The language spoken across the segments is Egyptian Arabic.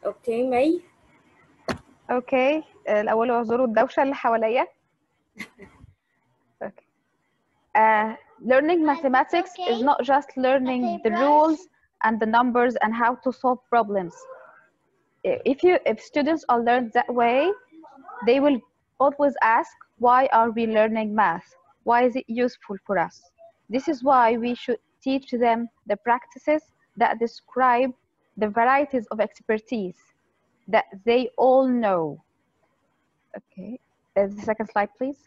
اوكي مي اوكي الاول اعذروا الدوشه اللي حواليا okay. uh, learning mathematics is okay. not just learning Okay, the brush. rules and the numbers and how to solve problems if you if students are learned that way they will always ask why are we learning math why is it useful for us this is why we should teach them the practices that describe the varieties of expertise that they all know okay uh, the second slide please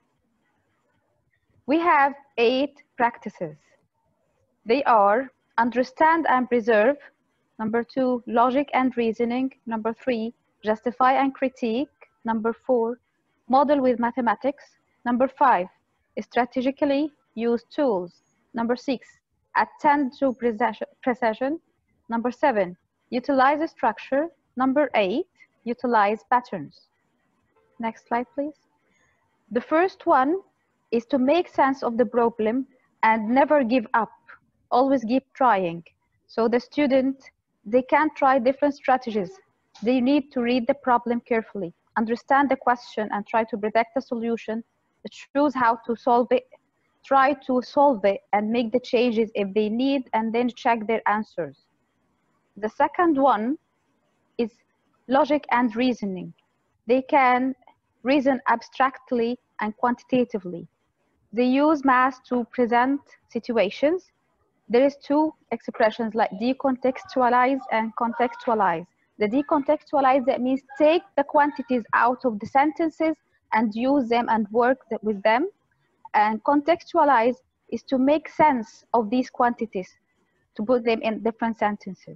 we have eight practices they are understand and preserve number two logic and reasoning number three justify and critique number four model with mathematics number five strategically use tools number six attend to precision- precision number seven utilize a structure number eight utilize patterns next slide please the first one is to make sense of the problem and never give up always keep trying so the student they can try different strategies they need to read the problem carefully understand the question and try to predict the solution choose how to solve it try to solve it and make the changes if they need and then check their answers the second one is logic and reasoning they can reason abstractly and quantitatively they use math to present situations there is two expressions like decontextualize and contextualize the decontextualize that means take the quantities out of the sentences and use them and work th- with them and contextualize is to make sense of these quantities to put them in different sentences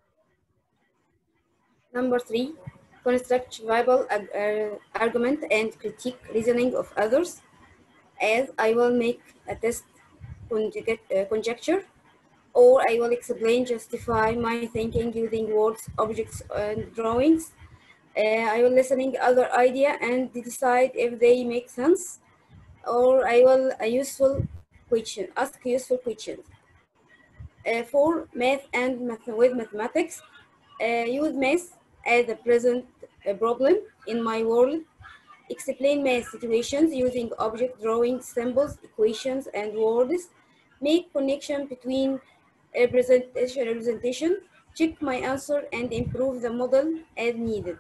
Number three, construct viable ag- uh, argument and critique reasoning of others. As I will make a test conjugate- uh, conjecture, or I will explain, justify my thinking using words, objects, and drawings. Uh, I will listening other idea and decide if they make sense, or I will a useful question, ask useful questions. Uh, for math and math with mathematics, uh, use math as a present uh, problem in my world. Explain math situations using object drawing symbols, equations, and words. Make connection between representation, representation. Check my answer and improve the model as needed.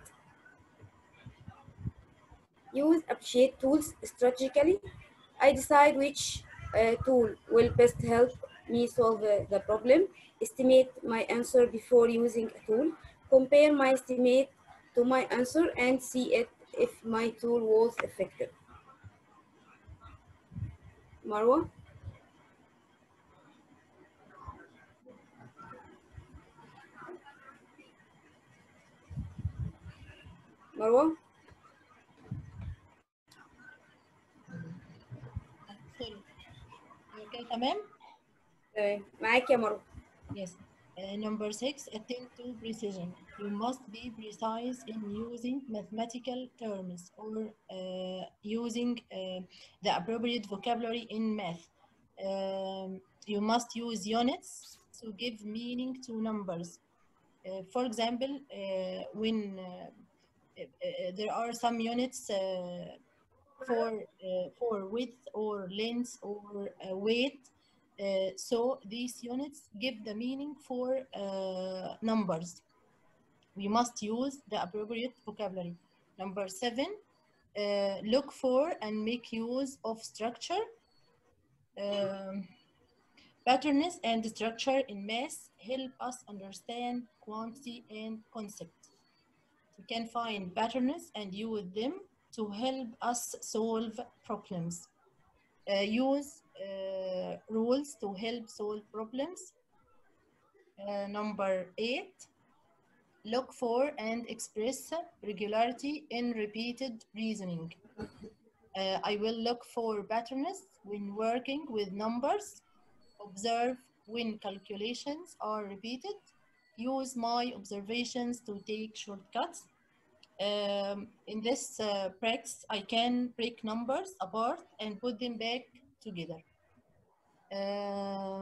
Use appreciate tools strategically. I decide which uh, tool will best help me solve uh, the problem. Estimate my answer before using a tool. Compare my estimate to my answer and see it if my tool was effective. Marwa? Marwa? سوري كده تمام تمام معاك يا مروة yes Uh, number six attend to precision you must be precise in using mathematical terms or uh, using uh, the appropriate vocabulary in math Um, you must use units to give meaning to numbers Uh, for example uh, when uh, uh, uh, there are some units uh, for uh, for width or length or uh, weight. Uh, so these units give the meaning for uh, numbers. We must use the appropriate vocabulary. Number seven, uh, look for and make use of structure. Um, patterns and structure in math help us understand quantity and concept. We can find patterns and use them to help us solve problems. Uh, use uh, rules to help solve problems. Uh, number eight, look for and express regularity in repeated reasoning. Uh, I will look for patterns when working with numbers, observe when calculations are repeated, use my observations to take shortcuts. Um, in this uh, practice, I can break numbers apart and put them back together. Um,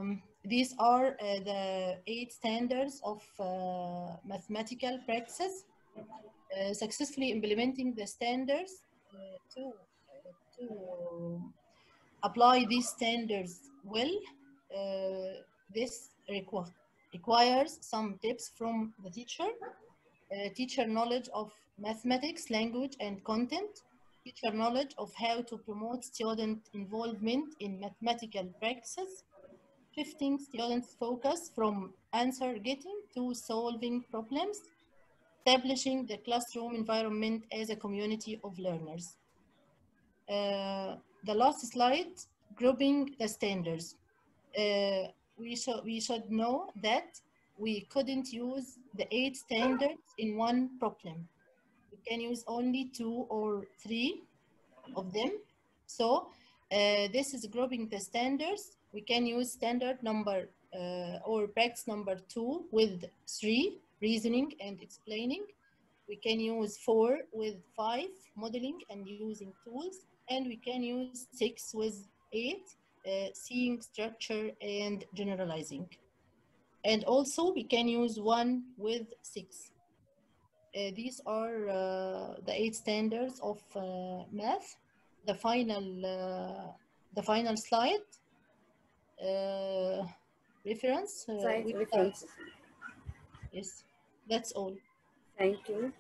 these are uh, the eight standards of uh, mathematical practices. Uh, successfully implementing the standards uh, to, uh, to apply these standards well, uh, this requ- requires some tips from the teacher, uh, teacher knowledge of mathematics, language, and content, teacher knowledge of how to promote student involvement in mathematical practices, shifting students' focus from answer getting to solving problems, establishing the classroom environment as a community of learners. Uh, the last slide, grouping the standards. Uh, we, should, we should know that we couldn't use the eight standards in one problem. We can use only two or three of them. So uh, this is grouping the standards. We can use standard number uh, or practice number two with three, reasoning and explaining. We can use four with five, modeling and using tools. And we can use six with eight, uh, seeing structure and generalizing. And also we can use one with six. Uh, these are uh, the eight standards of uh, math. The final, uh, the final slide, uh, reference. uh, Site with- references. Yes, that's all. Thank you.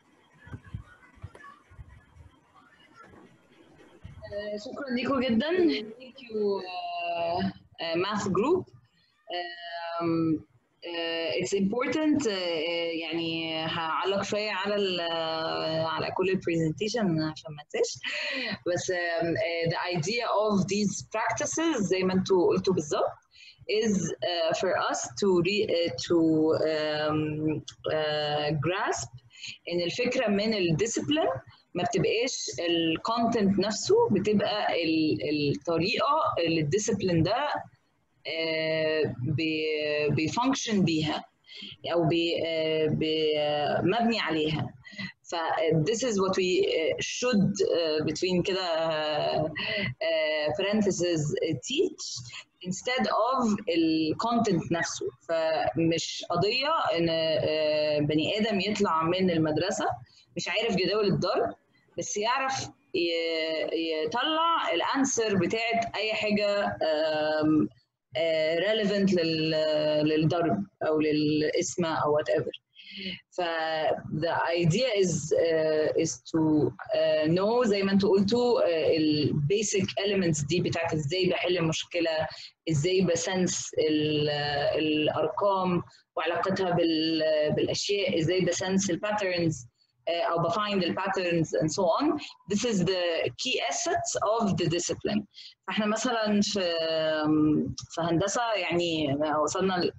آه، شكرا لكم جدا thank you uh, uh, math group um, uh, it's important uh, يعني هعلق شويه على ال على كل البرزنتيشن عشان ما انساش بس um, uh, the idea of these practices زي ما انتوا قلتوا بالظبط is uh, for us to re, uh, to um, uh, grasp ان الفكره من الديسيبلين ما بتبقاش الكونتنت نفسه بتبقى ال- الطريقه اللي الديسيبلين ده آه، بي- بيفانكشن بيها او بي آه، بي- آه، مبني عليها ف this is what we uh, should uh, between كده uh, uh, parentheses uh, teach instead of الكونتنت نفسه فمش قضيه ان uh, بني ادم يطلع من المدرسه مش عارف جداول الضرب بس يعرف ي- يطلع الانسر بتاعت اي حاجه um, uh, relevant لل, للضرب او للاسم او whatever ف the idea is uh, is to uh, know زي ما انتوا قلتوا uh, ال basic elements دي بتاعت ازاي بحل المشكله ازاي بسنس ال- الارقام وعلاقتها بال, بالاشياء ازاي بسنس الباترنز او بفايند الباترنز and so on this is the key assets of the discipline فاحنا مثلا في في هندسه يعني وصلنا ل...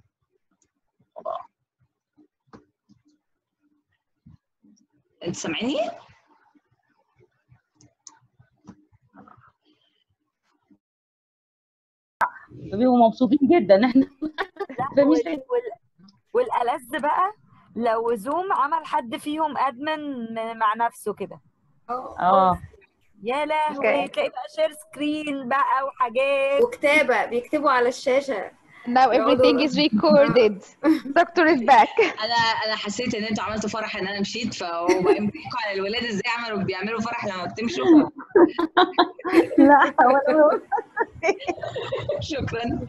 انت سامعني؟ بيبقوا مبسوطين جدا احنا لا فمش وال... وال... والألذ بقى لو زوم عمل حد فيهم ادمن مع نفسه كده اه اه يا لهوي Okay. تلاقي بقى شير سكرين بقى وحاجات وكتابة بيكتبوا على الشاشة Now everything is recorded. Doctor is back. انا انا حسيت ان انتوا عملتوا فرح ان انا مشيت فبقيم بيحكوا على الولاد ازاي عملوا بيعملوا فرح لما بتمشوا لا ولا شكرا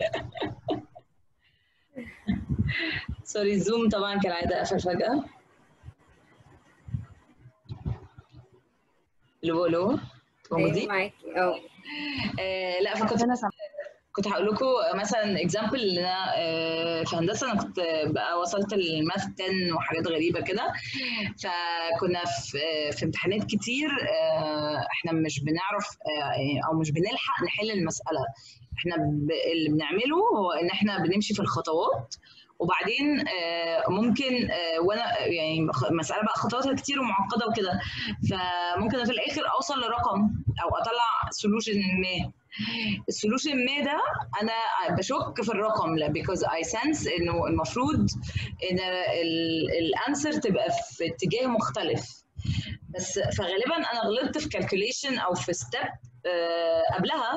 سوري الزوم طبعا كالعاده قفل فجاه الو الو ايوه موجودين معاكي اه آه لا فكنت انا سامعة. كنت هقول لكم مثلا اكزامبل ان انا آه، في هندسه انا كنت بقى وصلت للماث 10 وحاجات غريبه كده فكنا في آه، في امتحانات كتير آه، احنا مش بنعرف آه، او مش بنلحق نحل المساله احنا ب- اللي بنعمله هو ان احنا بنمشي في الخطوات وبعدين آه، ممكن آه، وانا يعني خ- مساله بقى خطواتها كتير ومعقده وكده فممكن في الاخر اوصل لرقم او اطلع سولوشن ما السولوشن ما ده انا بشك في الرقم لا because I sense انه المفروض ان الانسر تبقى في اتجاه مختلف بس فغالبا انا غلطت في calculation او في ستيب قبلها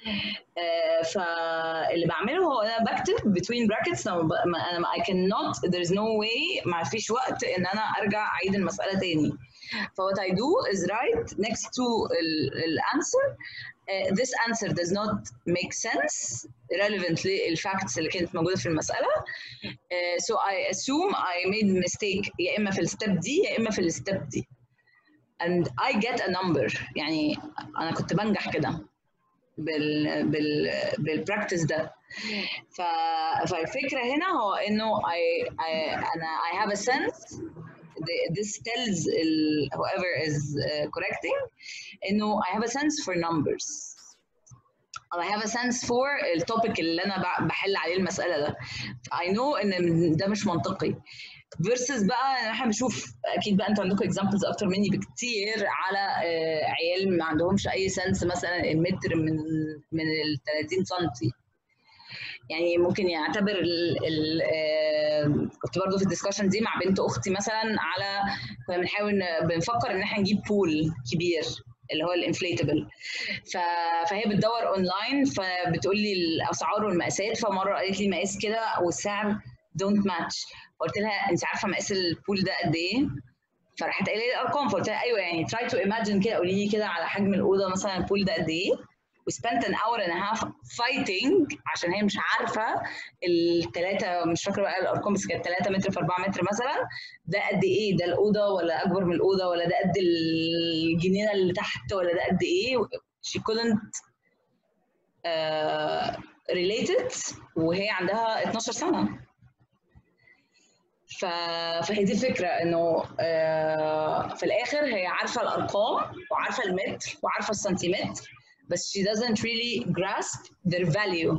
آه، فاللي بعمله هو انا بكتب between brackets لما ب- ما- انا I cannot there is no way ما فيش وقت ان انا ارجع اعيد المساله تاني ف what I do is write next to ال, ال answer uh, this answer does not make sense relevant للفacts اللي كانت موجوده في المساله uh, so I assume I made mistake يا اما في الستep دي يا اما في الستep دي and I get a number يعني انا كنت بنجح كده بال بال بالبراكتس ده ف فالفكره هنا هو انه I, I انا I have a sense the- this tells ال, whoever is uh, correcting انه I have a sense for numbers I have a sense for التوبيك اللي انا ب- بحل عليه المساله ده I know ان ده مش منطقي versus بقى إن احنا بنشوف اكيد بقى انتوا عندكم اكزامبلز اكتر مني بكتير على آه، عيال ما عندهمش اي سنس مثلا المتر من من ال 30 سم يعني ممكن يعتبر ال ال آه، كنت برضو في الديسكشن دي مع بنت اختي مثلا على كنا بنحاول ن- بنفكر ان احنا نجيب بول كبير اللي هو الانفليتبل فهي بتدور اونلاين فبتقول لي الاسعار والمقاسات فمره قالت لي مقاس كده والسعر دونت ماتش قلت لها انت عارفه مقاس البول ده قد ايه؟ فراحت قايله لي الارقام فقلت لها ايوه يعني try to imagine كده قولي لي كده على حجم الاوضه مثلا البول ده قد ايه؟ we spent an hour and a half fighting عشان هي مش عارفه الثلاثه مش فاكره بقى الارقام بس كانت 3 متر في 4 متر مثلا ده قد ايه ده الاوضه ولا اكبر من الاوضه ولا ده قد الجنينه اللي تحت ولا ده قد ايه she couldn't uh, related وهي عندها 12 سنه ف... فهي دي الفكره انه آه، في الاخر هي عارفه الارقام وعارفه المتر وعارفه السنتيمتر بس she doesn't really grasp their value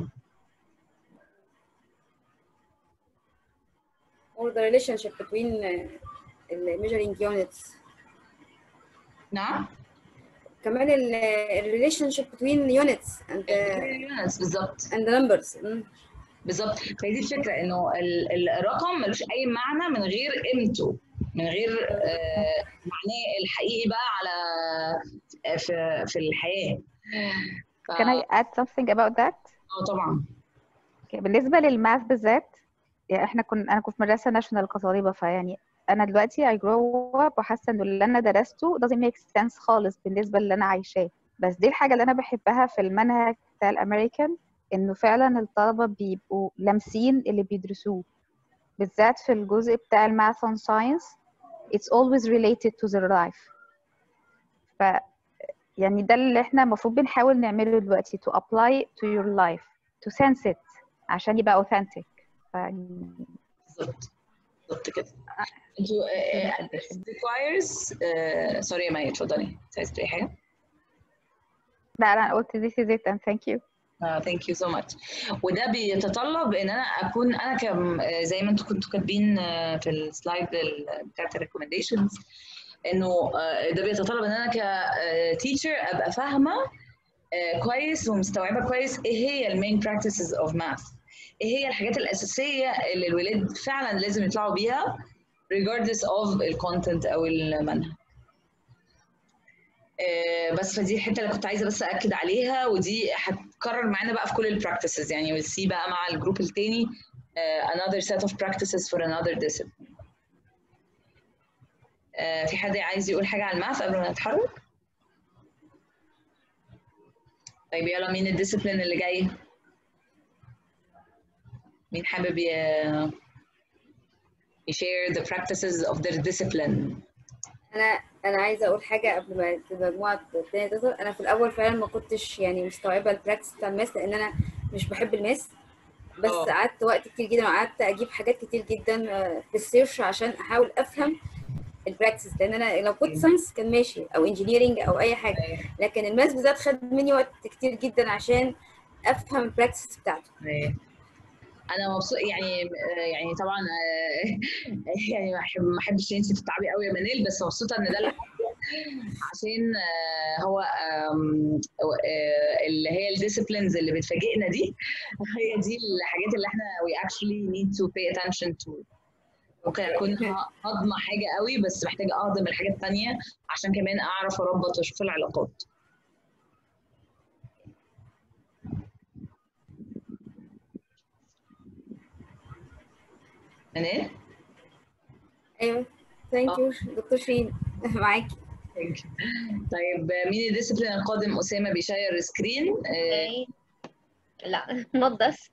or the relationship between uh, the measuring units نعم كمان ال ال relationship between units and the, Yes, بالظبط and the numbers مم. بالظبط فهي دي الفكره انه ال- ال- الرقم ملوش اي معنى من غير قيمته من غير آه، معناه الحقيقي بقى على في في الحياه ف... Can I add something about that? اه طبعا Okay, بالنسبة للماث بالذات يعني احنا كنا انا كنت في مدرسة ناشونال كطالبة فيعني انا دلوقتي I grow up وحاسة انه اللي انا درسته doesn't make sense خالص بالنسبة اللي انا عايشاه بس دي الحاجة اللي انا بحبها في المنهج بتاع الامريكان انه فعلا الطلبة بيبقوا لامسين اللي بيدرسوه بالذات في الجزء بتاع الماث and science it's always related to their life ف يعني ده اللي احنا المفروض بنحاول نعمله دلوقتي to apply to your life to sense it عشان يبقى authentic ف... بالظبط بالظبط كده انتوا آه، آه، this requires آه، سوري يا مي اتفضلي انت عايزه تقولي حاجه؟ لا لا انا قلت this is it and thank you ثانك يو سو ماتش وده بيتطلب ان انا اكون انا كم آه، زي ما انتوا كنتوا كاتبين آه، في السلايد ال- بتاعت الريكومنديشنز انه آه، ده بيتطلب ان انا كتيتشر ابقى فاهمه آه، كويس ومستوعبه كويس ايه هي المين براكتسز اوف ماث ايه هي الحاجات الاساسيه اللي الولاد فعلا لازم يطلعوا بيها regardless of الكونتنت او المنهج آه، بس فدي الحته اللي كنت عايزه بس اكد عليها ودي هتكرر معانا بقى في كل البراكتسز يعني we'll see بقى مع الجروب التاني آه، another set of practices for another discipline آه، في حد عايز يقول حاجه على الماث قبل ما نتحرك طيب يلا مين الديسيبلين اللي جاي مين حابب ي... يشير the practices of their discipline انا انا عايزه اقول حاجه قبل ما المجموعه التانية تظهر انا في الاول فعلا ما كنتش يعني مستوعبه البراكتس بتاع الماس لان انا مش بحب الماس بس اه. قعدت وقت كتير جدا وقعدت اجيب حاجات كتير جدا آه، في السيرش عشان احاول افهم البراكتس لان انا لو كنت ساينس كان ماشي او انجينيرنج او اي حاجه لكن الماس بالذات خد مني وقت كتير جدا عشان افهم البراكتس بتاعته أيوة. انا مبسوط يعني يعني طبعا آه، يعني ما أحب- ما احبش انت تتعبي قوي يا منال بس مبسوطه ان ده اللي حصل عشان آه، هو آم، آه، اللي هي الديسيبلينز اللي بتفاجئنا دي هي دي الحاجات اللي احنا we actually need to pay attention to ممكن اكون هضمه حاجه قوي بس محتاجه اهضم الحاجات الثانيه عشان كمان اعرف اربط واشوف العلاقات منال ايوه ثانك آه. يو دكتور شيرين معاكي طيب مين الديسيبلين القادم اسامه بيشير سكرين آه، Okay. لا not this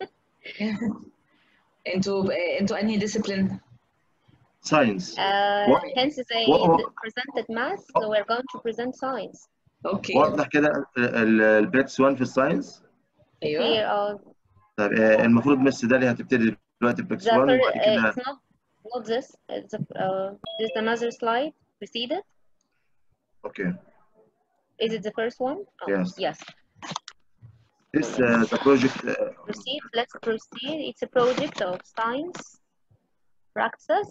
انتوا آه، انتوا انهي ديسيبلين ساينس uh, What- hence they what- what- presented math so we're going to present science اوكي واضح كده البراكتس 1 في الساينس ايوه here are طيب آه، المفروض مس دالي هتبتدي دلوقتي براكتس the 1 fir- وبعد uh, كده it's not not this it's a, uh, this is another slide preceded اوكي is it the first one oh, Yes. yes this uh, the project uh, proceed let's proceed it's a project of science practices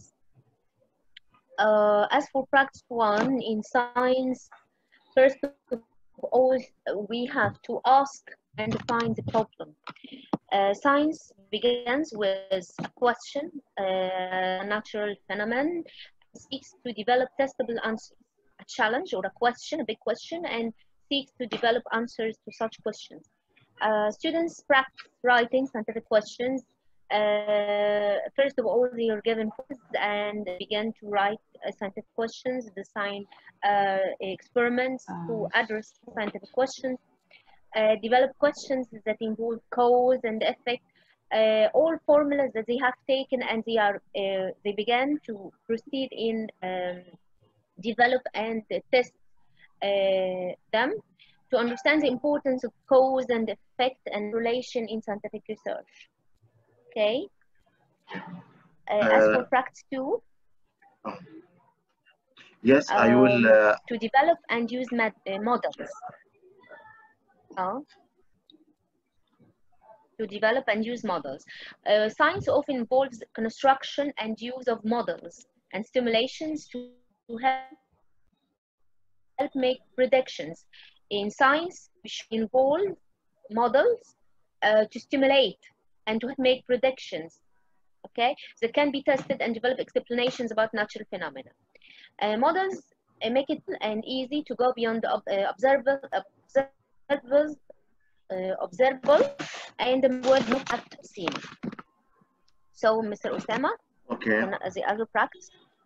uh, as for practice one in science first of all we have to ask and define the problem uh, science begins with a question a natural phenomenon seeks to develop testable answers a challenge or a question a big question and seeks to develop answers to such questions uh, students practice writing scientific questions. Uh, first of all, they are given quiz and begin to write uh, scientific questions, design uh, experiments to address scientific questions, uh, develop questions that involve cause and effect, uh, all formulas that they have taken, and they are uh, they began to proceed in um, develop and test uh, them to understand the importance of cause and effect and relation in scientific research. Okay. Uh, as for Uh, practice two, yes I will uh, to develop and use med- uh, models. Uh, to develop and use models. Uh, science often involves construction and use of models and stimulations to, to help, help make predictions. In science, we should involve models uh, to stimulate and to make predictions, okay, that can be tested and develop explanations about natural phenomena. Uh, models uh, make it and easy to go beyond the ob- uh, observable, observable, uh, observable and the word not at seen. So, Mr. Osama, okay on the other practice.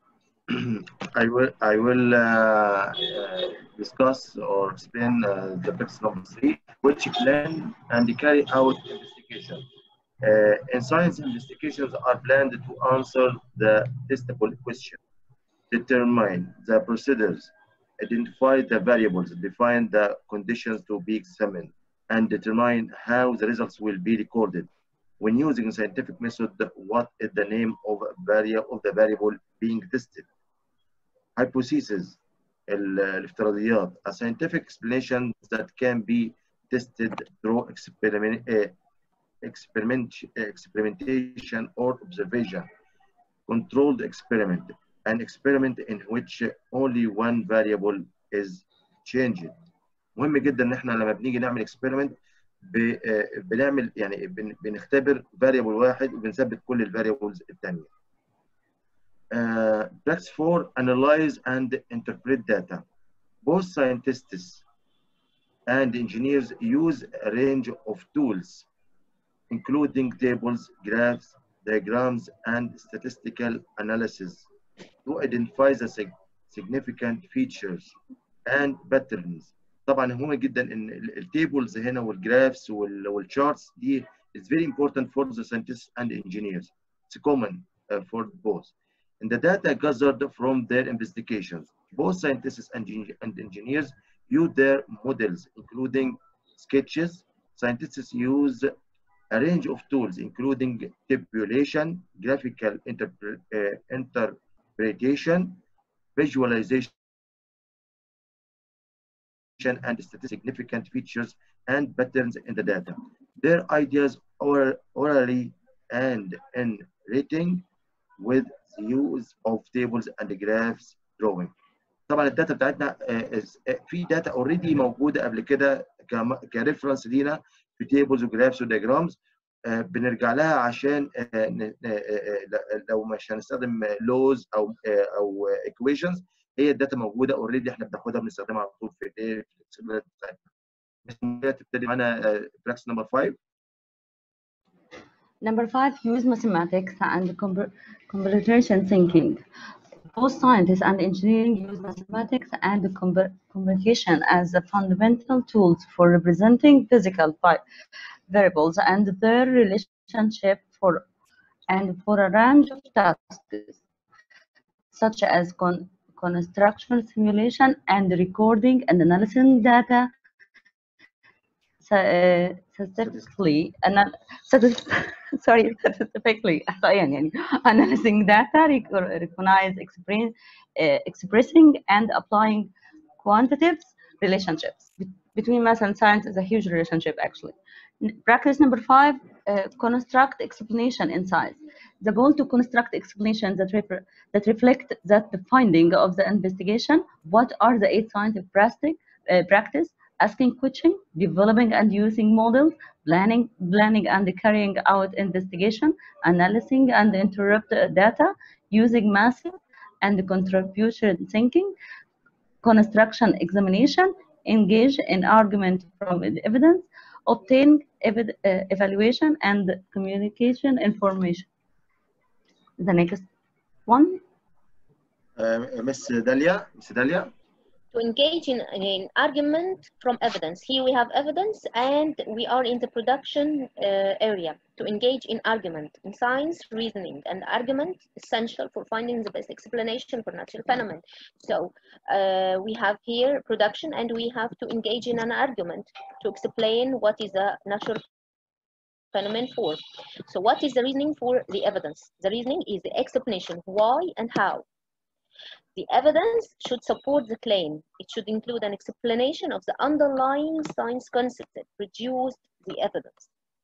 I will I will uh, uh, discuss or explain uh, the practice number three, which plan and carry out investigation. Uh, in science, investigations are planned to answer the testable question, determine the procedures, identify the variables, define the conditions to be examined, and determine how the results will be recorded. When using scientific method, what is the name of, vari- of the variable being tested? hypothesis ال- الافتراضيات a scientific explanation that can be tested through experiment, uh, experiment, experimentation or observation controlled experiment an experiment in which only one variable is changed مهم جدا ان احنا لما بنيجي نعمل experiment ب- آه، بنعمل يعني بن- بنختبر variable واحد وبنثبت كل الفاريبلز الثانيه Uh, practice four, analyze and interpret data. Both scientists and engineers use a range of tools, including tables, graphs, diagrams, and statistical analysis to identify the sig- significant features and patterns. طبعا مهم جدا ان التيبلز هنا والجرافs والcharts دي is very important for the scientists and engineers. It's common uh, for both. and the data gathered from their investigations. Both scientists and, engi- and engineers use their models, including sketches. Scientists use a range of tools, including tabulation, graphical interpre- uh, interpretation, visualization, and statistical significant features and patterns in the data. Their ideas are orally and in writing with the use of tables and graphs drawing. طبعا الداتا بتاعتنا آه، is- آه، في داتا اوريدي موجوده قبل كده كريفرنس لينا في تيبلز وجرافس ودياجرامز بنرجع لها عشان آه، ن- آه، آه، آه، لو مش هنستخدم لوز او آه، او ايكويشنز هي الداتا موجوده اوريدي احنا بناخدها بنستخدمها على طول في الايه في الاكسبيرمنت بتاعتنا. بس تبتدي معانا براكتس نمبر 5 Number five, use mathematics and compre- computation thinking. Both scientists and engineering use mathematics and compu- computation as the fundamental tools for representing physical vi- variables and their relationship for and for a range of tasks such as con- construction simulation and recording and analyzing data س- uh, statistically ana- statis- sorry statistically أحصائياً يعني analyzing data rec- recognize explain, uh, expressing and applying quantitative relationships Be- between math and science is a huge relationship actually N- practice number five uh, construct explanation in science the goal to construct explanations that, refer- that reflect that the finding of the investigation what are the eight scientific practice, uh, practice asking questions, developing and using models, planning, planning and carrying out investigation, analyzing and interrupt uh, data, using massive and contribution thinking, construction examination, engage in argument from the evidence, obtain evid- uh, evaluation and communication information. The next one. Uh, Miss Dalia, Miss Dalia. to engage in, in argument from evidence. Here we have evidence and we are in the production uh, area to engage in argument. In science, reasoning and argument essential for finding the best explanation for natural phenomenon. So uh, we have here production and we have to engage in an argument to explain what is a natural phenomenon for. So what is the reasoning for the evidence? The reasoning is the explanation why and how. The evidence should support the claim. It should include an explanation of the underlying science concept that produced the evidence.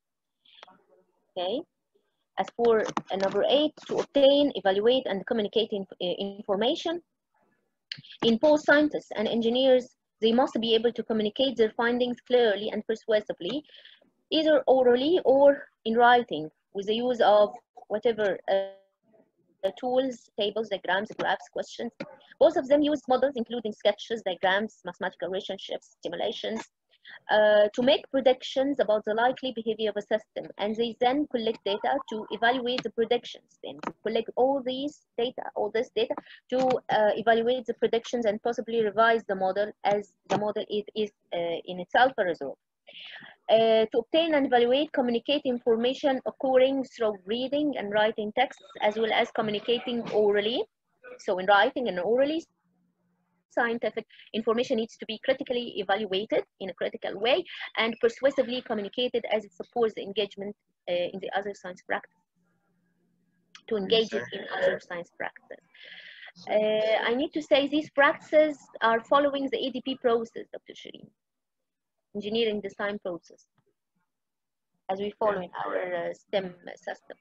Okay. As for uh, number eight, to obtain, evaluate, and communicate in, uh, information, in both scientists and engineers, they must be able to communicate their findings clearly and persuasively, either orally or in writing, with the use of whatever uh, the tools, tables, diagrams, graphs, questions. Both of them use models, including sketches, diagrams, mathematical relationships, simulations, uh, to make predictions about the likely behavior of a system. And they then collect data to evaluate the predictions. Then to collect all these data, all this data, to uh, evaluate the predictions and possibly revise the model as the model is, is uh, in itself a result. Uh, to obtain and evaluate communicate information occurring through reading and writing texts as well as communicating orally so in writing and orally scientific information needs to be critically evaluated in a critical way and persuasively communicated as it supports the engagement uh, in the other science practice to engage it in other science practice uh, I need to say these practices are following the ADP process, Dr. Shireen engineering design process as we follow in our uh, STEM system.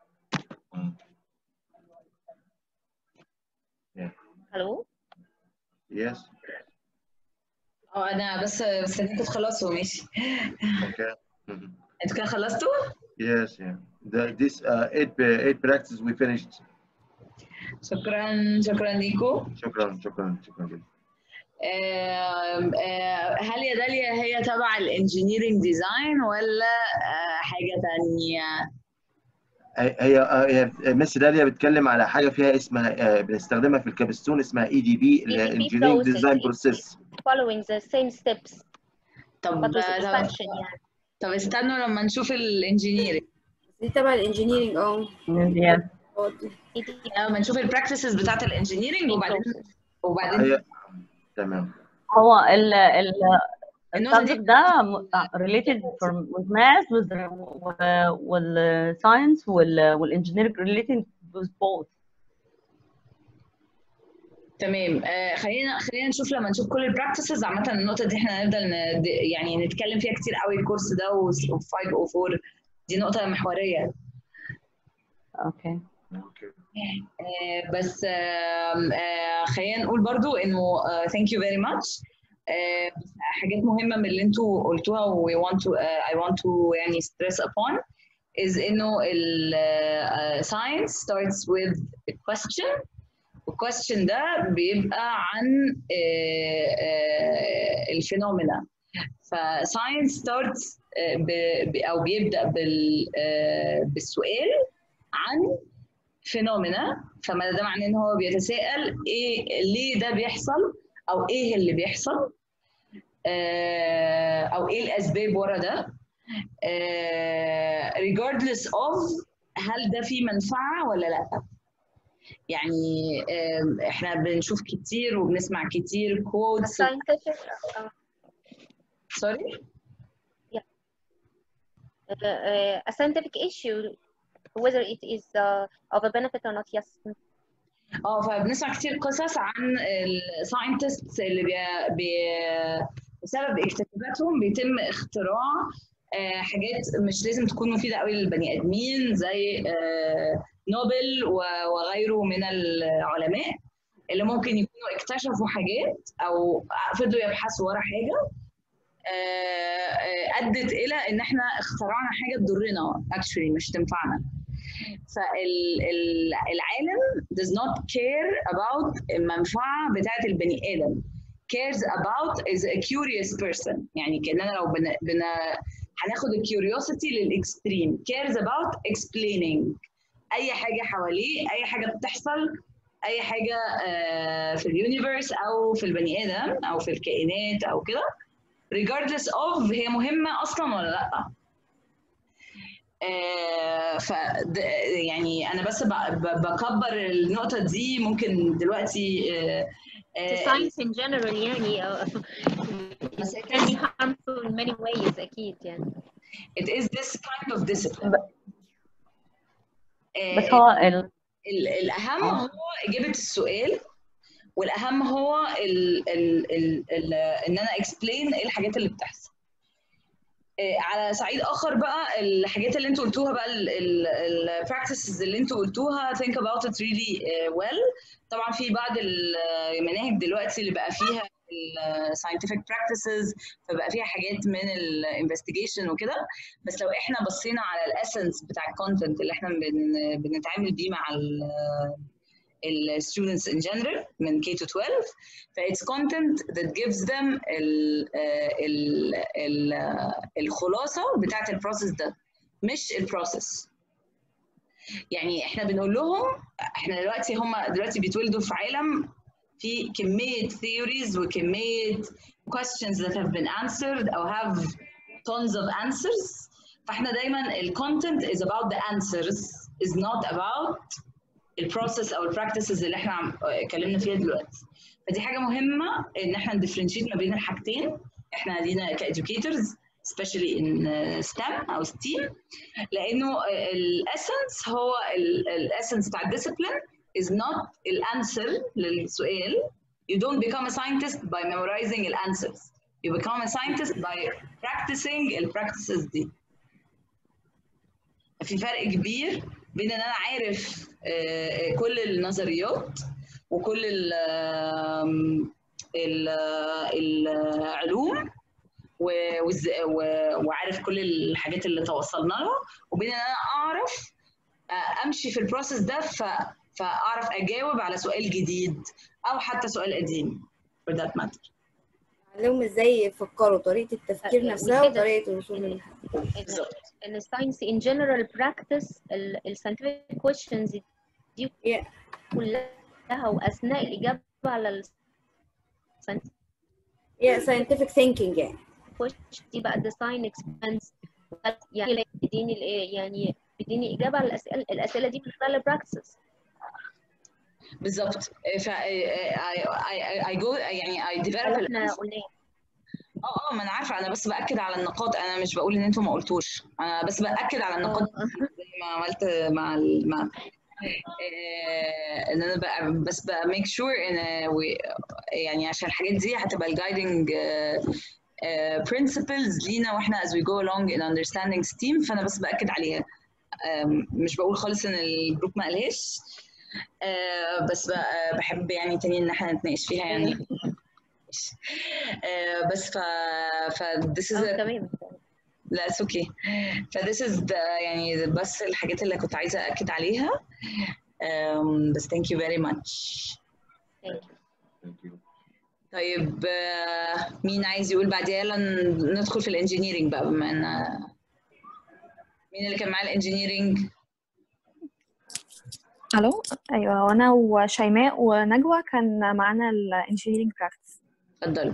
Yeah. Hello? Yes. اه انا بس استنيكم تخلصوا ماشي Okay. Mhm. انتوا كده خلصتوا؟ Yes. Yeah. The, this uh, eight eight practices we finished. شكرا شكرا ليكم شكرا شكرا شكرا جدا. آم، آه، هل يا داليا هي تبع الانجينيرنج ديزاين ولا آه، حاجة تانية؟ هي هي هي مس داليا بتتكلم على حاجه فيها اسمها آه، بنستخدمها في الكابستون اسمها اي دي بي الانجينيرنج process. ديزاين بروسيس Following the same steps طب but with طب, expansion يعني. طب استنوا لما نشوف الانجينيرنج دي تبع الانجينيرنج اه Yes. اه دي. لما نشوف البراكتسز بتاعت الانجينيرنج وبعدين وبعدين هي تمام هو ال ال النقطة دي السبجكت ده م- related from with math with وال science وال والengineering related with both. تمام آه خلينا خلينا نشوف لما نشوف كل البراكتسز عامة النقطة دي احنا هنفضل ن- يعني نتكلم فيها كتير قوي الكورس ده و504 دي نقطة محورية Okay. اوكي آه، بس آم، آه، خلينا نقول برضو انه آه، thank you very much آه، بس حاجات مهمة من اللي انتوا قلتوها و we want to uh, I want to يعني stress upon is انه ال آه، science starts with a question والquestion ده بيبقى عن آه، آه، الفينومينا فساينس ستارتس او بيبدا بال آه، بالسؤال عن فينومينا فما ده معناه ان هو بيتساءل ايه ليه ده بيحصل او ايه اللي بيحصل آه، او ايه الاسباب ورا ده آه، regardless of هل ده فيه منفعه ولا لا يعني آم، احنا بنشوف كتير وبنسمع كتير كوتس scientific uh, سوري uh, uh, a scientific issue whether it is uh, of a benefit or not yes اه فبنسمع كتير قصص عن الساينتست اللي بي... بي... بسبب اكتشافاتهم بيتم اختراع آه، حاجات مش لازم تكون مفيده قوي للبني ادمين زي آه، نوبل و- وغيره من العلماء اللي ممكن يكونوا اكتشفوا حاجات او فضلوا يبحثوا ورا حاجه آه، آه، ادت الى ان احنا اخترعنا حاجه تضرنا اكشولي مش تنفعنا فالعالم does not care about المنفعه بتاعت البني ادم cares about is a curious person يعني كاننا لو بن... بن... هناخد الكيوريوسيتي للاكستريم cares about explaining اي حاجه حواليه اي حاجه بتحصل اي حاجه آه، في اليونيفرس او في البني ادم او في الكائنات او كده regardless of هي مهمه اصلا ولا لا آه، ف يعني انا بس ب- ب- بكبر النقطه دي ممكن دلوقتي آه، to آه، science in general يعني uh, بس it can be is, harmful in many ways أكيد يعني it is this kind of discipline آه، بس هو ال... ال- الاهم آه. هو اجابه السؤال والاهم هو ال ال ال ال ان انا explain ايه الحاجات اللي بتحصل آه، على صعيد اخر بقى الحاجات اللي انتوا قلتوها بقى البراكتسز اللي انتوا قلتوها think about it really uh, well طبعا في بعض المناهج دلوقتي اللي بقى فيها ال scientific practices فبقى فيها حاجات من الانفستيجيشن وكده بس لو احنا بصينا على الاسنس بتاع الكونتنت اللي احنا بن بنتعامل بيه مع ال ال students in general من K to 12 ف it's content that gives them ال ال ال الخلاصة بتاعت البروسيس ده مش البروسيس يعني احنا بنقول لهم احنا دلوقتي هم دلوقتي بيتولدوا في عالم في كمية theories وكمية questions that have been answered أو have tons of answers فاحنا دايما ال content is about the answers is not about البروسيس او البراكتسز اللي احنا عم- اتكلمنا فيها دلوقتي فدي حاجه مهمه ان احنا ندفرنشيت ما بين الحاجتين احنا لينا كادوكيتورز especially in uh, STEM او STEAM لانه الاسنس هو الاسنس بتاع الديسيبلين is not الانسر للسؤال you don't become a scientist by memorizing the answers you become a scientist by practicing ال practices دي في فرق كبير بين ان انا عارف آه، كل النظريات وكل ال ال العلوم و- وإز- و- وعارف كل الحاجات اللي توصلنا لها وبين ان انا اعرف آه، امشي في البروسيس ده ف- فاعرف اجاوب على سؤال جديد او حتى سؤال قديم for that matter علمهم ازاي يفكروا طريقة التفكير يعني نفسها كده. وطريقة الوصول إن للحل بالظبط إن الساينس in general practice ال ال scientific questions دي Yeah. كلها وأثناء الإجابة على ال scientific yeah scientific thinking يعني question دي بقى design expense يعني بيديني ال- يعني بيديني إجابة على الأسئلة الأسئلة دي من خلال البراكتسز بالظبط ف I, I, I go يعني I develop احنا الأنسر. قلنا اه اه ما انا عارفه انا بس باكد على النقاط انا مش بقول ان انتوا ما قلتوش انا بس باكد على النقاط زي ما عملت مع ال... مع آه، ان انا بقى بس بقى ميك شور ان we- يعني عشان الحاجات دي هتبقى الجايدنج principles لينا واحنا as we go along in understanding STEAM فانا بس باكد عليها آم، مش بقول خالص ان الجروب ما قالهاش آه، بس بقى بحب يعني تاني ان احنا نتناقش فيها يعني آه، بس ف ف this is اه a تمام لا اتس اوكي ف this is the يعني بس الحاجات اللي كنت عايزه اكد عليها um, بس thank you very much thank you Thank you. طيب آه، مين عايز يقول بعديها يلا ن- ندخل في الانجينيرينج بقى بما ان مين اللي كان معاه الانجينيرينج الو ايوه وانا وشيماء ونجوى كان معانا الانجينيرنج براكتس اتفضلوا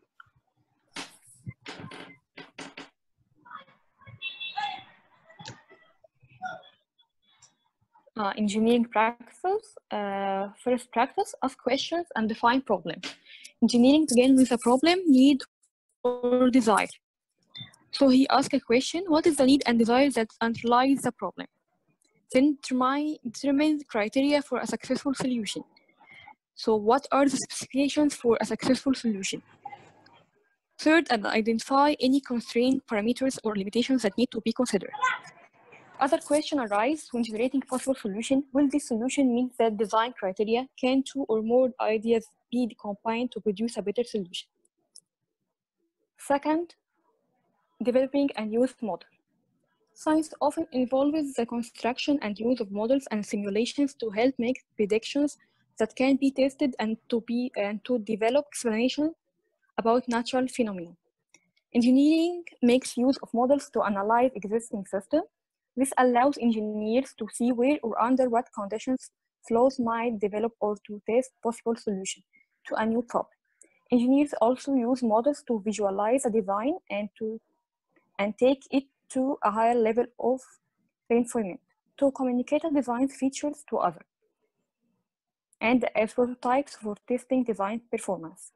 uh, engineering practices uh, first practice ask questions and define problem engineering begin with a problem need or desire so he asked a question what is the need and desire that underlies the problem then determine, determine the criteria for a successful solution so what are the specifications for a successful solution third and identify any constraint parameters or limitations that need to be considered other question arise when generating possible solution. Will this solution meet the design criteria? Can two or more ideas be combined to produce a better solution? Second, developing and use model. Science often involves the construction and use of models and simulations to help make predictions that can be tested and to be and to develop explanations about natural phenomena. Engineering makes use of models to analyze existing systems this allows engineers to see where or under what conditions flows might develop or to test possible solutions to a new problem. Engineers also use models to visualize a design and to and take it to a higher level of refinement to communicate a design features to others and as prototypes for testing design performance.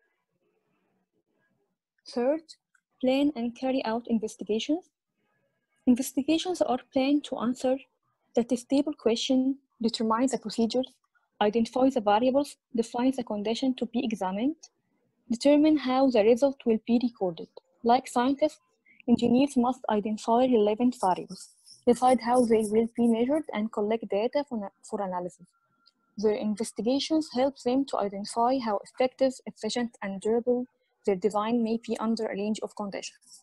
Third, plan and carry out investigations Investigations are planned to answer the testable question, determine the procedures, identify the variables, define the condition to be examined, determine how the result will be recorded. Like scientists, engineers must identify relevant variables, decide how they will be measured, and collect data for, for analysis. Their investigations help them to identify how effective, efficient, and durable their design may be under a range of conditions.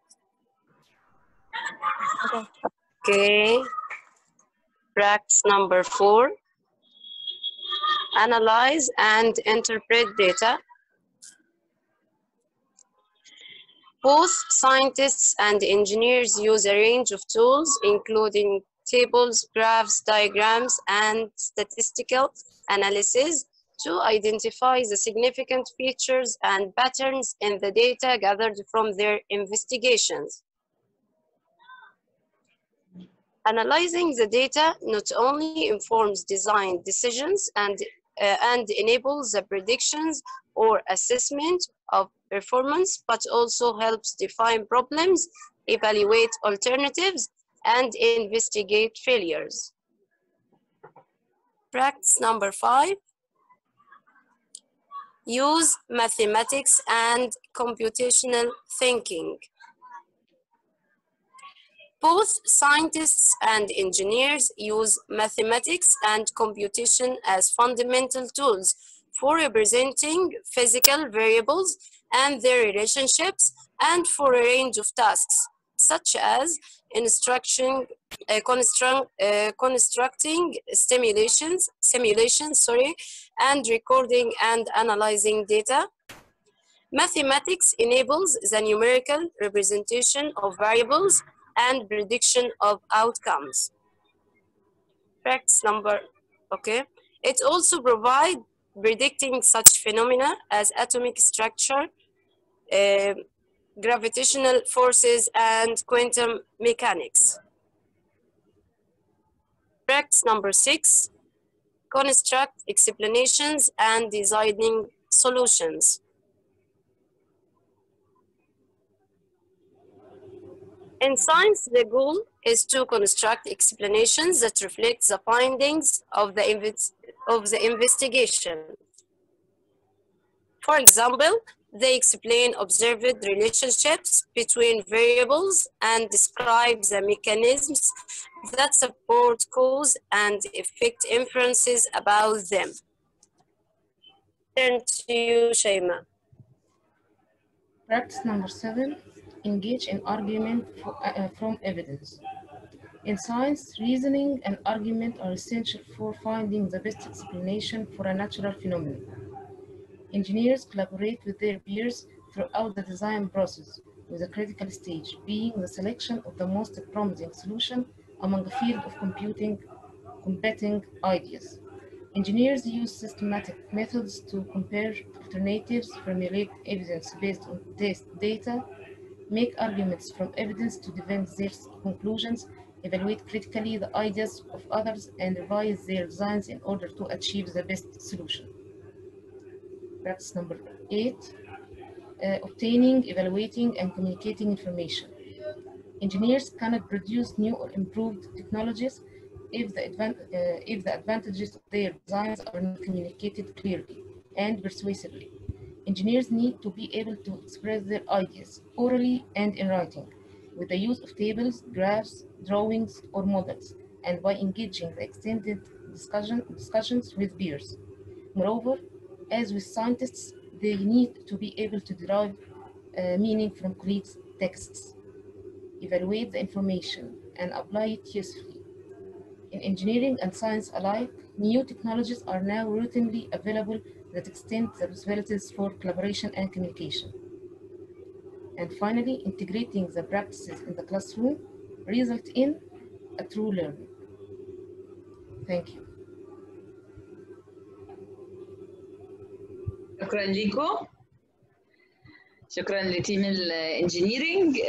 Okay. Okay. Practice number four. Analyze and interpret data. Both scientists and engineers use a range of tools, including tables, graphs, diagrams, and statistical analysis to identify the significant features and patterns in the data gathered from their investigations. Analyzing the data not only informs design decisions and, uh, and enables the predictions or assessment of performance, but also helps define problems, evaluate alternatives, and investigate failures. Practice number five. Use mathematics and computational thinking. Both scientists and engineers use mathematics and computation as fundamental tools for representing physical variables and their relationships and for a range of tasks, such as instruction, uh, construct, uh, constructing stimulations, simulations, sorry, and recording and analyzing data. Mathematics enables the numerical representation of variables and prediction of outcomes. Practice number, okay. It also provides predicting such phenomena as atomic structure, uh, gravitational forces, and quantum mechanics. Practice number six, construct explanations and designing solutions. In science, the goal is to construct explanations that reflect the findings of the, inves- of the investigation. For example, they explain observed relationships between variables and describe the mechanisms that support cause and effect inferences about them. Turn to you, Shaima. Practice number seven, engage in argument fro- uh, uh, from evidence. In science, reasoning and argument are essential for finding the best explanation for a natural phenomenon. Engineers collaborate with their peers throughout the design process, with a critical stage being the selection of the most promising solution among a field of computing competing ideas. Engineers use systematic methods to compare alternatives, formulate evidence based on test data, make arguments from evidence to defend their conclusions, evaluate critically the ideas of others, and revise their designs in order to achieve the best solution. Practice number eight, uh, obtaining, evaluating, and communicating information. Engineers cannot produce new or improved technologies if the, advan- uh, if the advantages of their designs are not communicated clearly and persuasively. Engineers need to be able to express their ideas orally and in writing with the use of tables, graphs, drawings, or models, and by engaging the extended discussion, discussions with peers. Moreover, as with scientists, they need to be able to derive uh, meaning from colleagues' texts, evaluate the information, and apply it usefully. In engineering and science alike, new technologies are now routinely available that extend the possibilities for collaboration and communication. And finally, integrating the practices in the classroom result in a true learning. Thank you. شكرا ليكم شكرا لتيم الانجينيرنج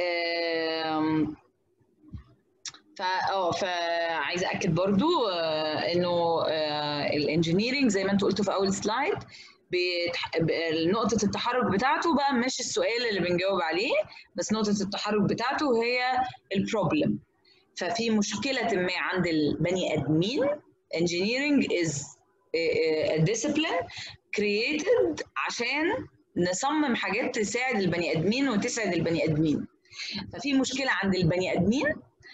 فا اه فعايزه اكد برضو آه، انه الانجينيرنج زي ما انتوا قلتوا في اول سلايد بيتح... ب- نقطة التحرك بتاعته بقى مش السؤال اللي بنجاوب عليه بس نقطة التحرك بتاعته هي البروبلم ففي مشكلة ما عند البني آدمين engineering is a- a discipline created عشان نصمم حاجات تساعد البني آدمين وتسعد البني آدمين ففي مشكلة عند البني آدمين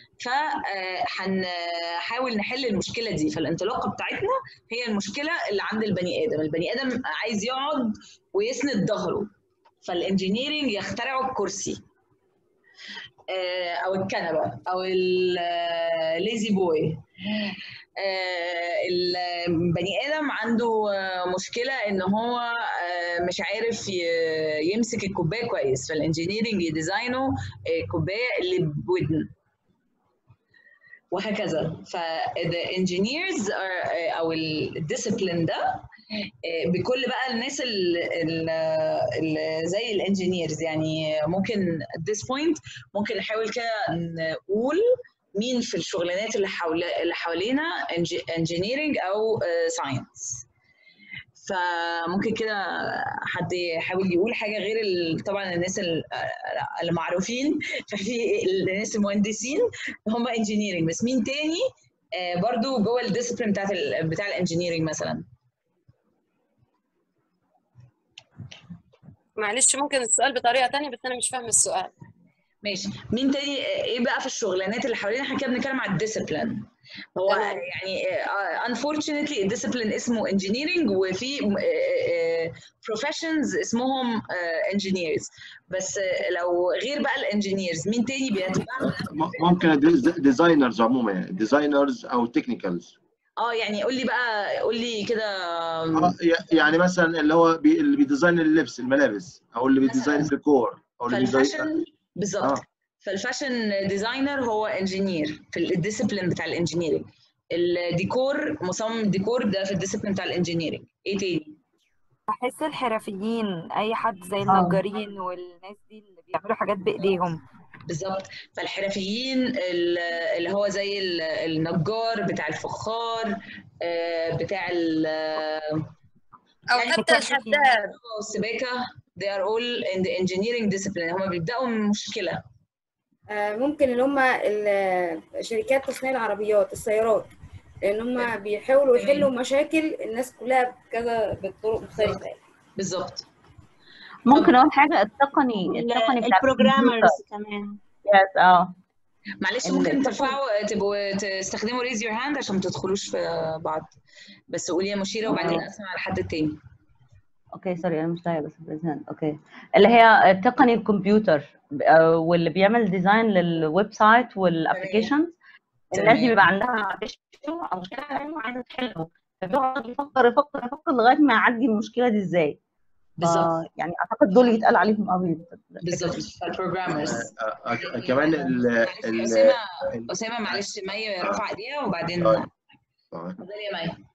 فهنحاول نحل المشكله دي فالانطلاقه بتاعتنا هي المشكله اللي عند البني ادم البني ادم عايز يقعد ويسند ظهره فالانجينيرنج يخترعوا الكرسي آه، او الكنبه او الليزي بوي البني ادم عنده آه، مشكله ان هو آه، مش عارف ي- يمسك الكوبايه كويس فالانجينيرنج يديزاينوا آه، كوبايه اللي بودن وهكذا ف the engineers are او الديسيبلين ده آه، بكل بقى الناس اللي زي الانجينيرز يعني ممكن at this point ممكن نحاول كده نقول مين في الشغلانات اللي حول اللي حوالينا انجينيرنج او ساينس فممكن كده حد يحاول يقول حاجه غير ال- طبعا الناس ال- اللي معروفين ففي الناس المهندسين هم انجينيرنج بس مين تاني آه، برضو جوه الديسيبلين بتاعت ال بتاع الانجينيرنج مثلا معلش ممكن السؤال بطريقة تانية بس أنا مش فاهمة السؤال ماشي مين تاني آه، ايه بقى في الشغلانات اللي حوالينا احنا كده بنتكلم على الديسيبلين هو تمام. يعني آه، unfortunately الديسيبلين اسمه engineering وفي بروفيشنز اسمهم engineers بس آه، لو غير بقى الانجينيرز مين تاني بيتبعنا م- ممكن ديزاينرز عموما يعني ديزاينرز او تكنيكالز اه يعني قول لي بقى قول لي كده يعني مثلا اللي هو بي اللي بيديزاين اللبس الملابس او اللي بيديزاين الديكور او اللي بيديزاين فالفاشن بالظبط آه. فالفاشن ديزاينر هو انجينير في الديسيبلين بتاع الانجينيرنج الديكور مصمم الديكور ده في الديسيبلين بتاع الانجينيرنج ايه تاني بحس الحرفيين اي حد زي النجارين والناس دي اللي بيعملوا حاجات بايديهم بالظبط فالحرفيين ال- اللي هو زي ال- النجار بتاع الفخار آه، بتاع ال أو يعني حتى الحداد والسباكه they are all in the engineering discipline هم بيبداوا من مشكله آه، ممكن اللي هم ال- شركات تصنيع العربيات السيارات لان هم بيحاولوا يحلوا مشاكل الناس كلها بكذا بطرق مختلفه يعني. بالظبط ممكن اقول حاجه التقني التقني بتاع البروجرامرز كمان يس اه معلش ال- ممكن ترفعوا تبقوا تستخدموا ريز يور هاند عشان ما تدخلوش في بعض بس قولي يا مشيره وبعدين آه. اسمع لحد التاني اوكي سوري انا مش داعيه بس باذن اوكي اللي هي تقني الكمبيوتر آه، واللي بيعمل ديزاين للويب سايت والابلكيشنز الناس دي تمام. بيبقى عندها issue او مشكله علميه وعايزه تحله فبيقعد يفكر يفكر يفكر لغايه ما يعدي المشكله دي ازاي بالظبط يعني اعتقد دول يتقال عليهم قوي بالظبط البروجرامرز آه، آه، كمان ال ال اسامه اسامه معلش مي رفع ايديها وبعدين آه. اتفضلي يا مي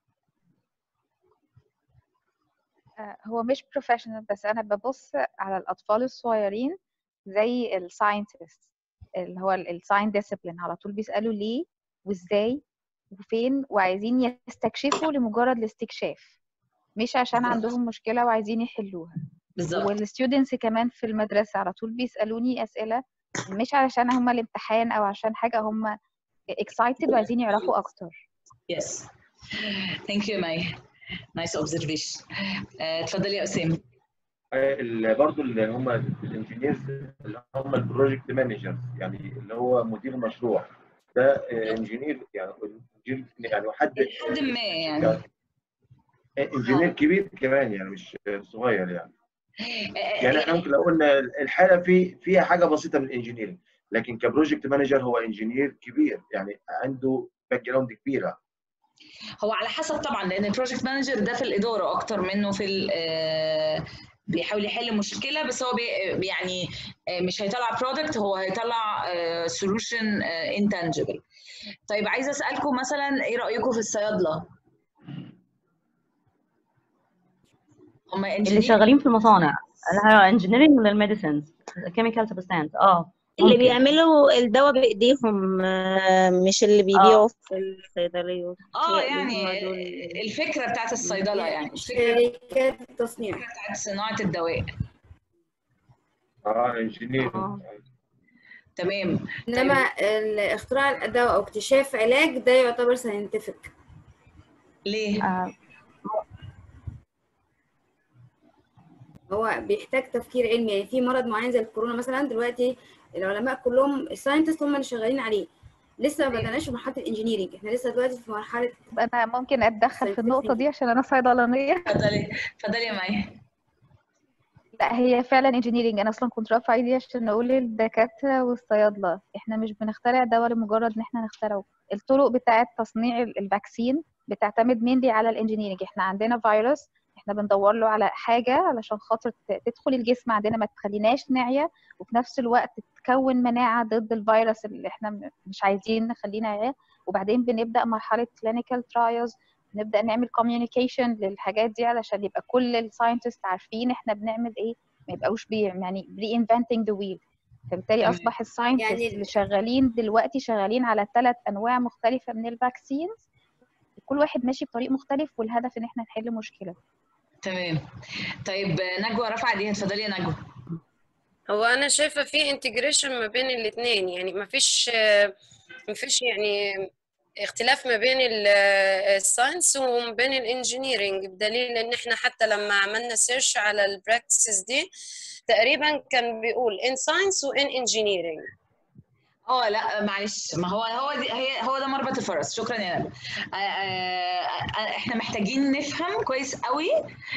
آه، هو مش بروفيشنال بس انا ببص على الاطفال الصغيرين زي الساينتست اللي هو الساين ديسيبلين على طول بيسالوا ليه وازاي وفين وعايزين يستكشفوا لمجرد الاستكشاف مش عشان بالظبط. عندهم مشكله وعايزين يحلوها بالظبط والستودنتس كمان في المدرسه على طول بيسالوني اسئله مش علشان هم الامتحان او عشان حاجه هم excited وعايزين يعرفوا اكتر يس ثانك يو مي نايس اوبزرفيشن اتفضلي يا اسامه ال- برضو اللي هم الانجينيرز اللي هم البروجكت مانجرز يعني اللي هو مدير مشروع ده انجينير يعني انجينير يعني حد حد ما يعني انجينير كبير كمان يعني مش صغير يعني يعني احنا ممكن لو قلنا الحاله في فيها حاجه بسيطه من الانجينيرنج لكن كبروجكت مانجر هو انجينير كبير يعني عنده باك جراوند كبيره هو على حسب طبعا لان البروجكت مانجر ده في الاداره اكتر منه في ال- آه، بيحاول يحل مشكله بس هو بي يعني آه، مش هيطلع برودكت هو هيطلع سولوشن انتانجبل طيب عايزه اسالكم مثلا ايه رايكم في الصيادله هم اللي شغالين في المصانع انجينيرنج ولا الميديسنز كيميكال سبستانس اه اللي ممكن. بيعملوا الدواء بإيديهم آه، مش اللي بيبيعوا في الصيدليات اه متهيألي يعني هما دول الفكره بتاعت الصيدله يعني الفكره شركات التصنيع بتاعت صناعه الدواء اه انجينير تمام انما ال- اختراع الدواء او اكتشاف علاج ده يعتبر ساينتفك ليه؟ آه، هو بيحتاج تفكير علمي يعني في مرض معين زي الكورونا مثلا دلوقتي العلماء كلهم الساينتست هم اللي شغالين عليه لسه ما بدأناش في مرحله الانجينيرنج احنا لسه دلوقتي في مرحله انا ممكن اتدخل في النقطه دي عشان انا صيدلانيه اتفضلي اتفضلي يا مي لا هي فعلا انجينيرنج انا اصلا كنت رافعه ايدي عشان اقول للدكاتره والصيادله احنا مش بنخترع دواء لمجرد ان احنا نخترعه الطرق بتاعه تصنيع ال- الفاكسين بتعتمد مينلي على الانجينيرنج احنا عندنا فيروس احنا بندور له على حاجه علشان خاطر ت- تدخل الجسم عندنا ما تخليناش ناعيه وفي نفس الوقت تكون مناعه ضد الفيروس اللي احنا م- مش عايزين نخليه ناعيه وبعدين بنبدا مرحله كلينيكال ترايلز نبدا نعمل كوميونيكيشن للحاجات دي علشان يبقى كل الساينتست عارفين احنا بنعمل ايه ما يبقاوش بي يعني ري انفنتنج ذا ويل فبالتالي تمام. اصبح الساينتست يعني- اللي شغالين دلوقتي شغالين على ثلاث انواع مختلفه من الفاكسينز كل واحد ماشي بطريق مختلف والهدف ان احنا نحل مشكله تمام طيب نجوى رفع ايديها اتفضلي يا نجوى هو انا شايفه في انتجريشن ما بين الاثنين يعني ما فيش ما فيش يعني اختلاف ما بين الساينس وما بين الانجينيرينج بدليل ان احنا حتى لما عملنا سيرش على البراكتسز دي تقريبا كان بيقول ان ساينس وان انجينيرينج اه لا معلش ما هو هو دي هي هو ده مربط الفرس شكرا يا نجوى آه، آه، آه، احنا محتاجين نفهم كويس قوي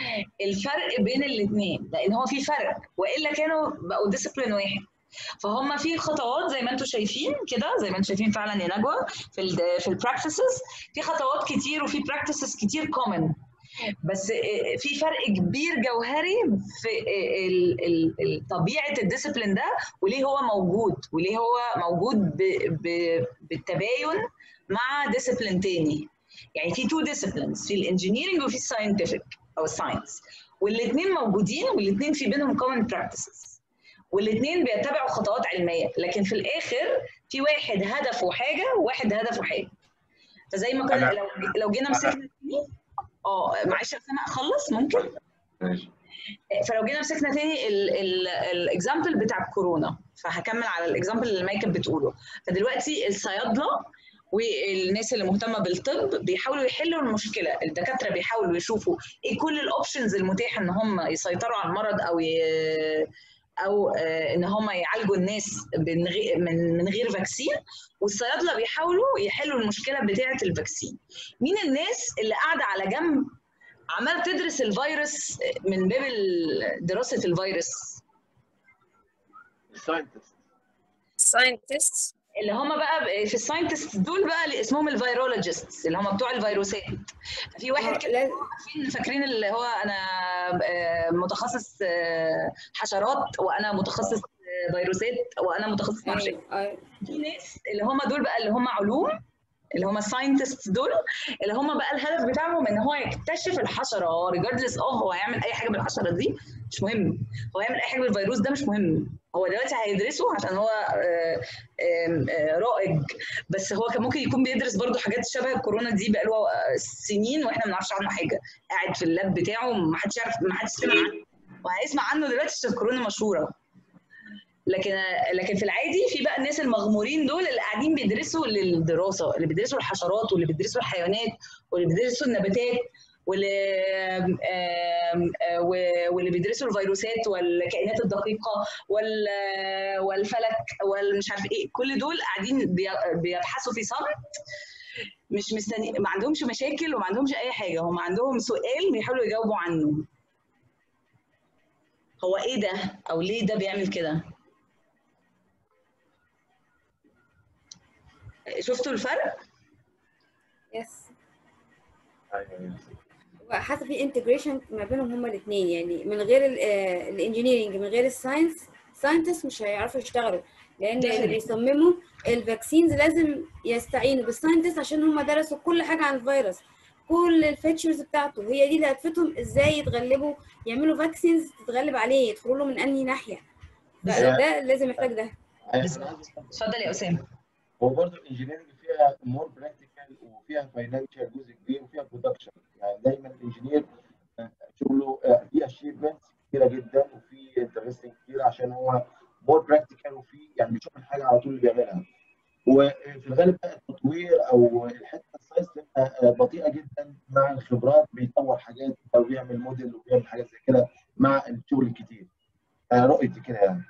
الفرق بين الاثنين لان هو في فرق والا كانوا بقوا ديسيبلين واحد فهم في خطوات زي ما انتم شايفين كده زي ما انتم شايفين فعلا يا نجوى في ال في البراكتسز في خطوات كتير وفي براكتسز كتير كومن بس في فرق كبير جوهري في ال- ال- ال- طبيعه الديسيبلين ده وليه هو موجود وليه هو موجود ب- ب- بالتباين مع ديسيبلين تاني يعني في تو ديسيبلينز في الانجينيرنج وفي الساينتفك او الساينس والاثنين موجودين والاثنين في بينهم كومن براكتسز والاثنين بيتبعوا خطوات علميه لكن في الاخر في واحد هدفه حاجه وواحد هدفه حاجه فزي ما كنا أنا- لو لو جينا مسكنا تاني اه معلش يا اسامه اخلص ممكن ماشي فلو جينا مسكنا تاني الاكزامبل بتاع الكورونا فهكمل على الاكزامبل اللي مايكل بتقوله فدلوقتي الصيادله والناس اللي مهتمه بالطب بيحاولوا يحلوا المشكله الدكاتره بيحاولوا يشوفوا ايه كل الاوبشنز المتاحه ان هم يسيطروا على المرض او ي... او آه، ان هم يعالجوا الناس من غير من من غير فاكسين والصيادله بيحاولوا يحلوا المشكله بتاعه الفاكسين مين الناس اللي قاعده على جنب عماله تدرس الفيروس من باب ال- دراسه الفيروس الساينتست ساينتست اللي هم بقى في الساينتست دول بقى اللي اسمهم الفيرولوجيست اللي هم بتوع الفيروسات في واحد كده عارفين فاكرين اللي هو انا آه، متخصص آه، حشرات وانا متخصص آه، فيروسات وانا متخصص معرفش إيه. في ناس اللي هم دول بقى اللي هم علوم اللي هم الساينتست دول اللي هم بقى الهدف بتاعهم ان هو يكتشف الحشره ريجاردلس اه هو هيعمل اي حاجه بالحشره دي مش مهم هو هيعمل اي حاجه بالفيروس ده مش مهم هو دلوقتي هيدرسه عشان هو آه، آم، آه، رائج بس هو كان ممكن يكون بيدرس برضو حاجات شبه الكورونا دي بقاله آه، سنين واحنا ما نعرفش عنه حاجه قاعد في اللاب بتاعه ما حدش يعرف ما حدش سمع عنه وهيسمع عنه دلوقتي عشان الكورونا مشهوره لكن لكن في العادي في بقى الناس المغمورين دول اللي قاعدين بيدرسوا للدراسه اللي بيدرسوا الحشرات واللي بيدرسوا الحيوانات واللي بيدرسوا النباتات واللي آم، آم، آه، و- واللي بيدرسوا الفيروسات والكائنات الدقيقه وال- والفلك والمش عارف ايه كل دول قاعدين بي- بيبحثوا في صمت مش مستني ما عندهمش مشاكل وما عندهمش اي حاجه هم عندهم سؤال بيحاولوا يجاوبوا عنه هو ايه ده او ليه ده بيعمل كده شفتوا الفرق يس حاسه في انتجريشن ما بينهم هما الاثنين يعني من غير الانجينيرنج من غير الساينس ساينتست مش هيعرفوا يشتغلوا لان اللي Definitely. بيصمموا الفاكسينز لازم يستعينوا بالساينتست عشان هم درسوا كل حاجه عن الفيروس كل الفيتشرز بتاعته هي دي اللي هتفيدهم ازاي يتغلبوا يعملوا فاكسينز تتغلب عليه يدخلوا له من انهي ناحيه فده لازم يحتاج ده اتفضل يا اسامه هو برضه الانجينيرنج فيها مور براكتيكال وفيها فاينانشال جزء كبير وفيها برودكشن يعني دايما الانجينير آه، شغله آه، فيه اشيفمنتس كتيره جدا وفي انترستنج كتير عشان هو مور براكتيكال وفي يعني بيشوف الحاجه على طول اللي بيعملها وفي الغالب بقى التطوير او الحته الساينس تبقى آه، بطيئه جدا مع الخبرات بيطور حاجات او بيعمل موديل وبيعمل حاجات زي كده مع الشغل الكتير آه، رؤيتي كده يعني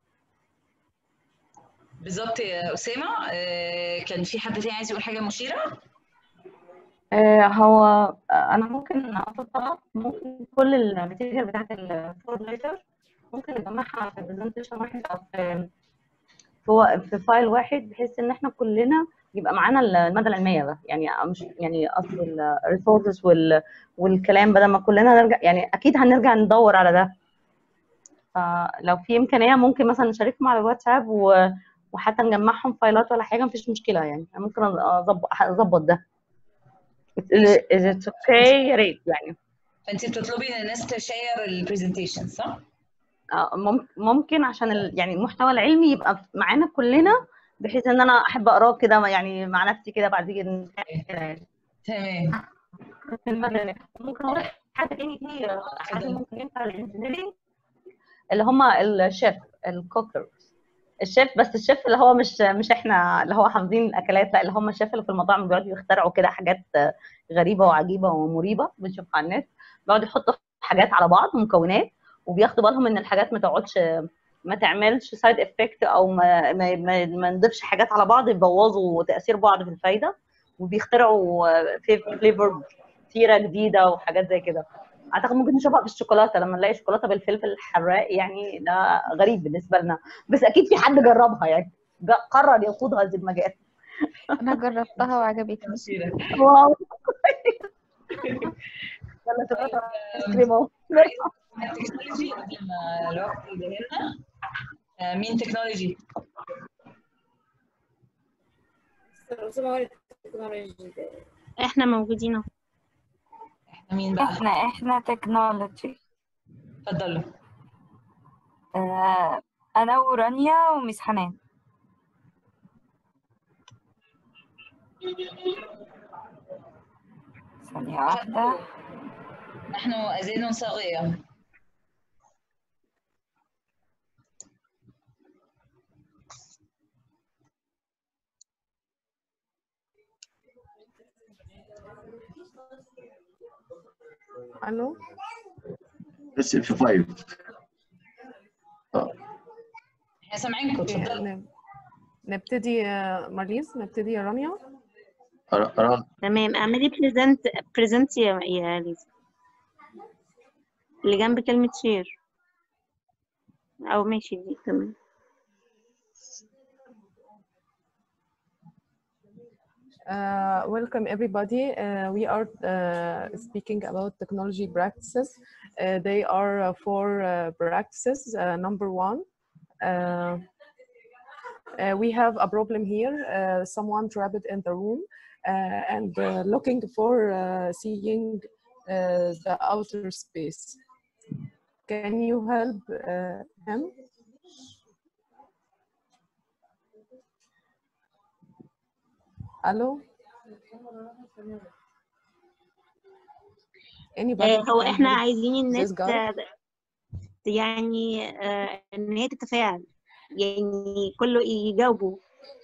بالظبط يا اسامه آه، كان في حد تاني عايز يقول حاجه مشيره آه، هو آه، انا ممكن افضل ممكن كل الماتيريال بتاعت الفورميليتر ممكن نجمعها في برزنتيشن واحد او في في في فايل واحد بحيث ان احنا كلنا يبقى معانا الماده العلميه ده يعني مش يعني قصدي الريسورسز وال والكلام بدل ما كلنا نرجع يعني اكيد هنرجع ندور على ده فلو في امكانيه ممكن مثلا نشاركهم على الواتساب و وحتى نجمعهم فايلات ولا حاجه مفيش مشكله يعني أنا ممكن اظبط اظبط ده is it okay يا ريت يعني فانت بتطلبي ان الناس تشير البرزنتيشن صح؟ آه، مم- ممكن عشان ال- يعني المحتوى العلمي يبقى معانا كلنا بحيث ان انا احب اقراه كده يعني مع نفسي كده بعد كده كده يعني. تمام ممكن اقول حاجه تاني في حاجه ممكن ينفع للانجينيرنج اللي هم الشيف الكوكر الشيف بس الشيف اللي هو مش مش احنا اللي هو حافظين الاكلات لا اللي هم الشيف اللي في المطاعم بيقعدوا يخترعوا كده حاجات غريبه وعجيبه ومريبه بنشوفها على النت بيقعدوا يحطوا حاجات على بعض مكونات وبياخدوا بالهم ان الحاجات ما تقعدش ما تعملش سايد افكت او ما ما, ما, ما نضيفش حاجات على بعض يبوظوا تاثير بعض في الفايده وبيخترعوا فليفر كتيره جديده وحاجات زي كده اعتقد ممكن نشوفها في الشوكولاته لما نلاقي شوكولاته بالفلفل الحراق يعني ده غريب بالنسبه لنا بس اكيد في حد جربها يعني جا- قرر يخوض هذه المجال انا جربتها وعجبتني واو يلا شوكولاته ايس كريم اهو التكنولوجي قبل ما الوقت ينتهي لنا آه، مين تكنولوجي؟ أسامة هو التكنولوجي ده. احنا موجودين اهو احنا مين بقى؟ احنا احنا تكنولوجي اتفضلوا آه انا ورانيا وميس حنان ثانية واحدة نحن أذان صاغية الو بس في فايف احنا سامعينكم اتفضلوا نب- نبتدي آه، مارليز نبتدي يا رانيا ران تمام اعملي بريزنت بريزنت يا يا ليزا اللي جنب كلمة شير او ماشي دي تمام Uh, welcome everybody. Uh, we are uh, speaking about technology practices. Uh, they are uh, four uh, practices. Uh, number one, uh, uh, we have a problem here. Uh, someone trapped in the room uh, and uh, looking for uh, seeing uh, the outer space. Can you help uh, him? Hello? Anybody آه، هو can احنا help عايزين this الناس guy? آه، يعني آه، ان هي تتفاعل يعني كله يجاوبوا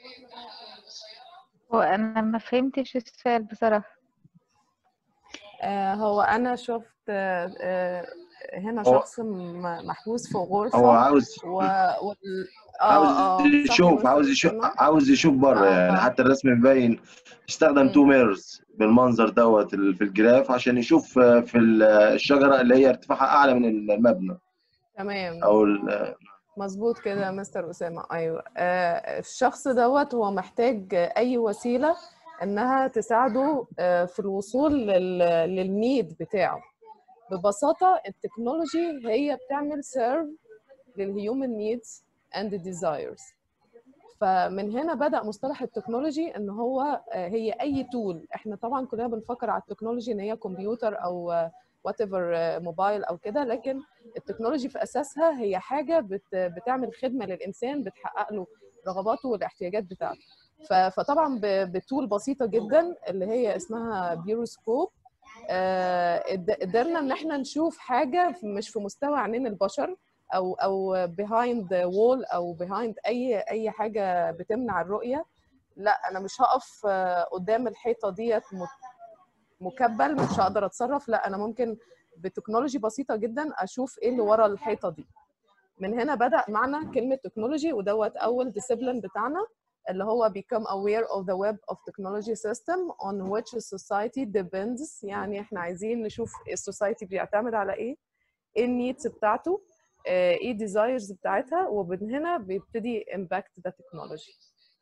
وانا ما فهمتش السؤال بصراحة آه، هو أنا شفت آه، آه، هنا هو شخص م- محبوس في هو غرفة عاوز و... وال... عاوز اه اه صح يا يشوف مستر عاوز يشوف أسامة عاوز يشوف بره يعني اه حتى الرسم مبين استخدم تو مم. ميرز بالمنظر دوت ال- في الجراف عشان يشوف آه، في ال- الشجرة اللي هي ارتفاعها أعلى من المبنى تمام أو ال- مظبوط كده يا مستر أسامة أيوة آه، الشخص دوت هو محتاج أي وسيلة إنها تساعده آه، في الوصول لل... للنيد بتاعه ببساطة التكنولوجي هي بتعمل سيرف للهيومن نيدز اند ديزايرز فمن هنا بدأ مصطلح التكنولوجي ان هو آه، هي اي تول احنا طبعا كلنا بنفكر على التكنولوجي ان هي كمبيوتر او وات ايفر موبايل او كده لكن التكنولوجي في اساسها هي حاجه بت بتعمل خدمه للانسان بتحقق له رغباته والاحتياجات بتاعته ف- فطبعا ب- بتول بسيطه جدا اللي هي اسمها بيروسكوب آه، قد- قدرنا ان احنا نشوف حاجه مش في مستوى عينين البشر او او behind wall او behind اي اي حاجه بتمنع الرؤيه لا انا مش هقف آه، قدام الحيطه ديت مت- مكبل مش هقدر اتصرف لا انا ممكن بتكنولوجي بسيطه جدا اشوف ايه اللي ورا الحيطه دي من هنا بدا معنى كلمه تكنولوجي ودوت اول ديسيبلين بتاعنا اللي هو become aware of the web of technology system on which society depends يعني احنا عايزين نشوف السوسايتي بيعتمد على ايه ايه النيدز بتاعته آه، ايه الديزايرز بتاعتها ومن هنا بيبتدي impact the technology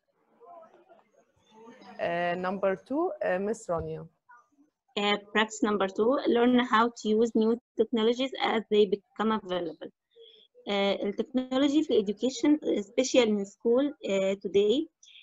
uh, number two uh, Miss Rania Uh, practice number two, learn how to use new technologies as they become available. Uh, التكنولوجي في education especially in school uh, today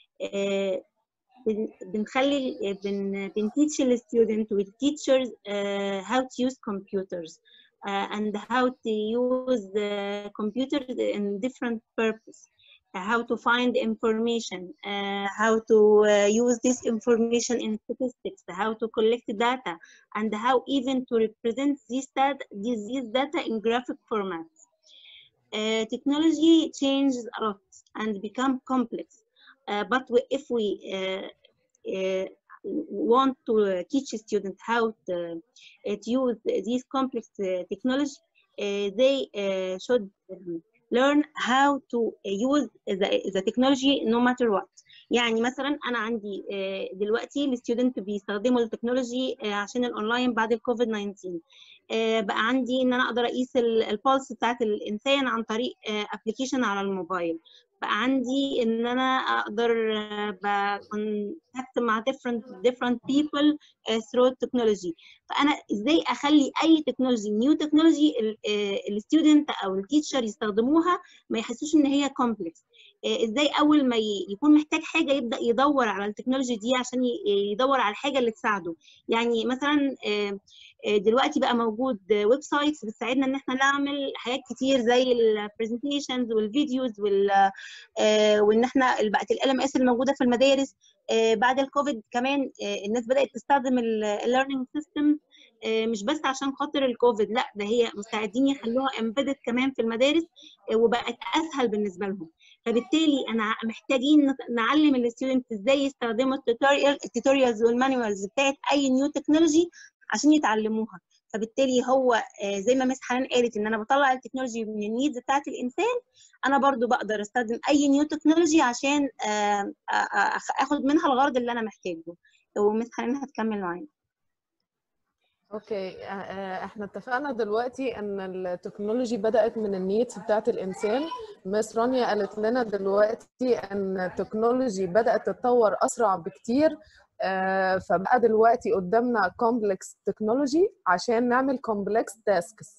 uh, بن- بنخلي بن بنteach the student with teachers uh, how to use computers uh, and how to use the computers in different purpose uh, how to find information uh, how to uh, use this information in statistics how to collect data and how even to represent this data this, this data in graphic formats uh, technology changes a lot and become complex uh, but we- if we uh, uh, want to uh, teach students how to, uh, to use these complex uh, technology, uh, they uh, should um, learn how to uh, use the, the technology no matter what. يعني مثلا انا عندي آه، دلوقتي الستودنت بيستخدموا التكنولوجي آه، عشان الاونلاين بعد الكوفيد 19 آه، بقى عندي ان انا اقدر اقيس ال- البulse بتاعت الانسان عن طريق ابلكيشن على الموبايل بقى عندي ان انا اقدر آه، بكونتاكت مع different different people آه، through technology فانا ازاي اخلي اي تكنولوجي نيو تكنولوجي الستودنت او التيتشر يستخدموها ما يحسوش ان هي كومبلكس ازاي اول ما ي- يكون محتاج حاجه يبدا يدور على التكنولوجي دي عشان ي- يدور على الحاجه اللي تساعده يعني مثلا آه، آه، دلوقتي بقى موجود ويب سايتس بتساعدنا ان احنا نعمل حاجات كتير زي البرزنتيشنز والفيديوز وال آه، وان احنا بقت ال ام اس الموجوده في المدارس آه، بعد الكوفيد كمان آه، الناس بدات تستخدم الليرنينج سيستم مش بس عشان خاطر الكوفيد لا ده هي مستعدين يخلوها امبيدد كمان في المدارس آه، وبقت اسهل بالنسبه لهم فبالتالي انا ع- محتاجين نت- نعلم الستودنت ازاي يستخدموا التوتوريال التوتوريالز والمانوالز بتاعت اي نيو تكنولوجي عشان يتعلموها فبالتالي هو آه، زي ما مس حنان قالت ان انا بطلع التكنولوجي من النيدز بتاعت الانسان انا برضو بقدر استخدم اي نيو تكنولوجي عشان آه، آه، آه، اخد منها الغرض اللي انا محتاجه ومس حنان هتكمل معانا اوكي آه، آه، احنا اتفقنا دلوقتي ان التكنولوجي بدأت من النيتس بتاعت الانسان مس رانيا قالت لنا دلوقتي ان التكنولوجي بدأت تتطور اسرع بكتير آه، فبقى دلوقتي قدامنا كومبلكس تكنولوجي عشان نعمل كومبلكس تاسكس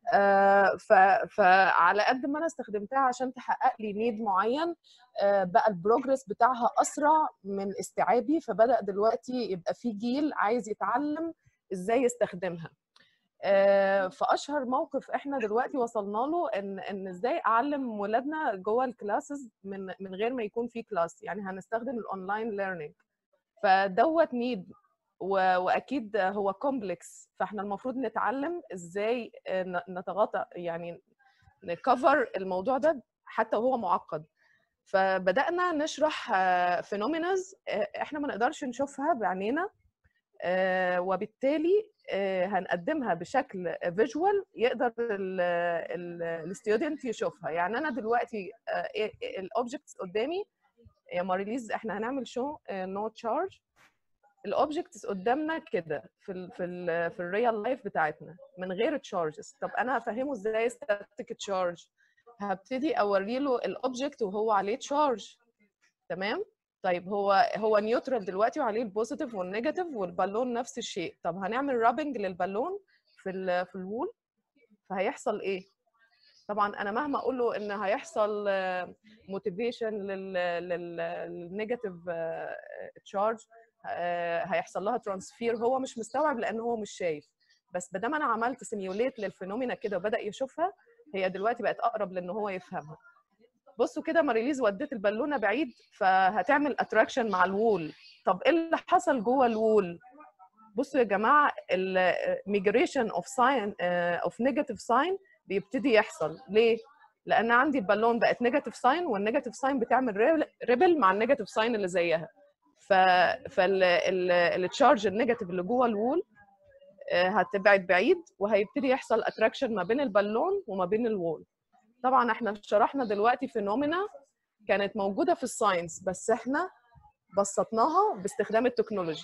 فعلى قد ما انا استخدمتها عشان تحقق لي نيد معين آه، بقى البروجرس بتاعها اسرع من استيعابي فبدا دلوقتي يبقى في جيل عايز يتعلم ازاي يستخدمها آه، فاشهر موقف احنا دلوقتي وصلنا له ان ان ازاي اعلم ولادنا جوه الكلاسز من من غير ما يكون في كلاس يعني هنستخدم الاونلاين ليرنينج فدوت نيد واكيد هو كومبلكس فاحنا المفروض نتعلم ازاي ن- نتغاطى يعني نكفر الموضوع ده حتى وهو معقد فبدانا نشرح فينوميناز احنا ما نقدرش نشوفها بعينينا آه، وبالتالي آه، هنقدمها بشكل فيجوال يقدر الستودنت يشوفها يعني انا دلوقتي الاوبجكتس قدامي يا ماريليز احنا هنعمل شو نو تشارج الاوبجكتس قدامنا كده في ال في ال في الريال لايف بتاعتنا من غير تشارجز طب انا هفهمه ازاي ستاتيك تشارج هبتدي اوري له الاوبجكت وهو عليه تشارج تمام طيب هو هو نيوترال دلوقتي وعليه البوزيتيف والنيجاتيف والبالون نفس الشيء طب هنعمل رابنج للبالون في ال في الوول فهيحصل ايه طبعا انا مهما اقول له ان هيحصل موتيفيشن للنيجاتيف تشارج هيحصل لها ترانسفير هو مش مستوعب لان هو مش شايف بس ما دام انا عملت سيميوليت للفينومينا كده وبدا يشوفها هي دلوقتي بقت اقرب لان هو يفهمها بصوا كده ماريليز ودت البالونه بعيد فهتعمل اتراكشن مع الوول طب ايه اللي حصل جوه الوول بصوا يا جماعه الميجريشن اوف ساين اوف نيجاتيف ساين بيبتدي يحصل ليه لان عندي البالون بقت نيجاتيف ساين والنيجاتيف ساين بتعمل ريبل مع النيجاتيف ساين اللي زيها ف فالتشارج النيجاتيف اللي جوه الوول هتبعد بعيد وهيبتدي يحصل اتراكشن ما بين البالون وما بين الوول طبعا احنا شرحنا دلوقتي فينومينا كانت موجوده في الساينس بس احنا بسطناها باستخدام التكنولوجي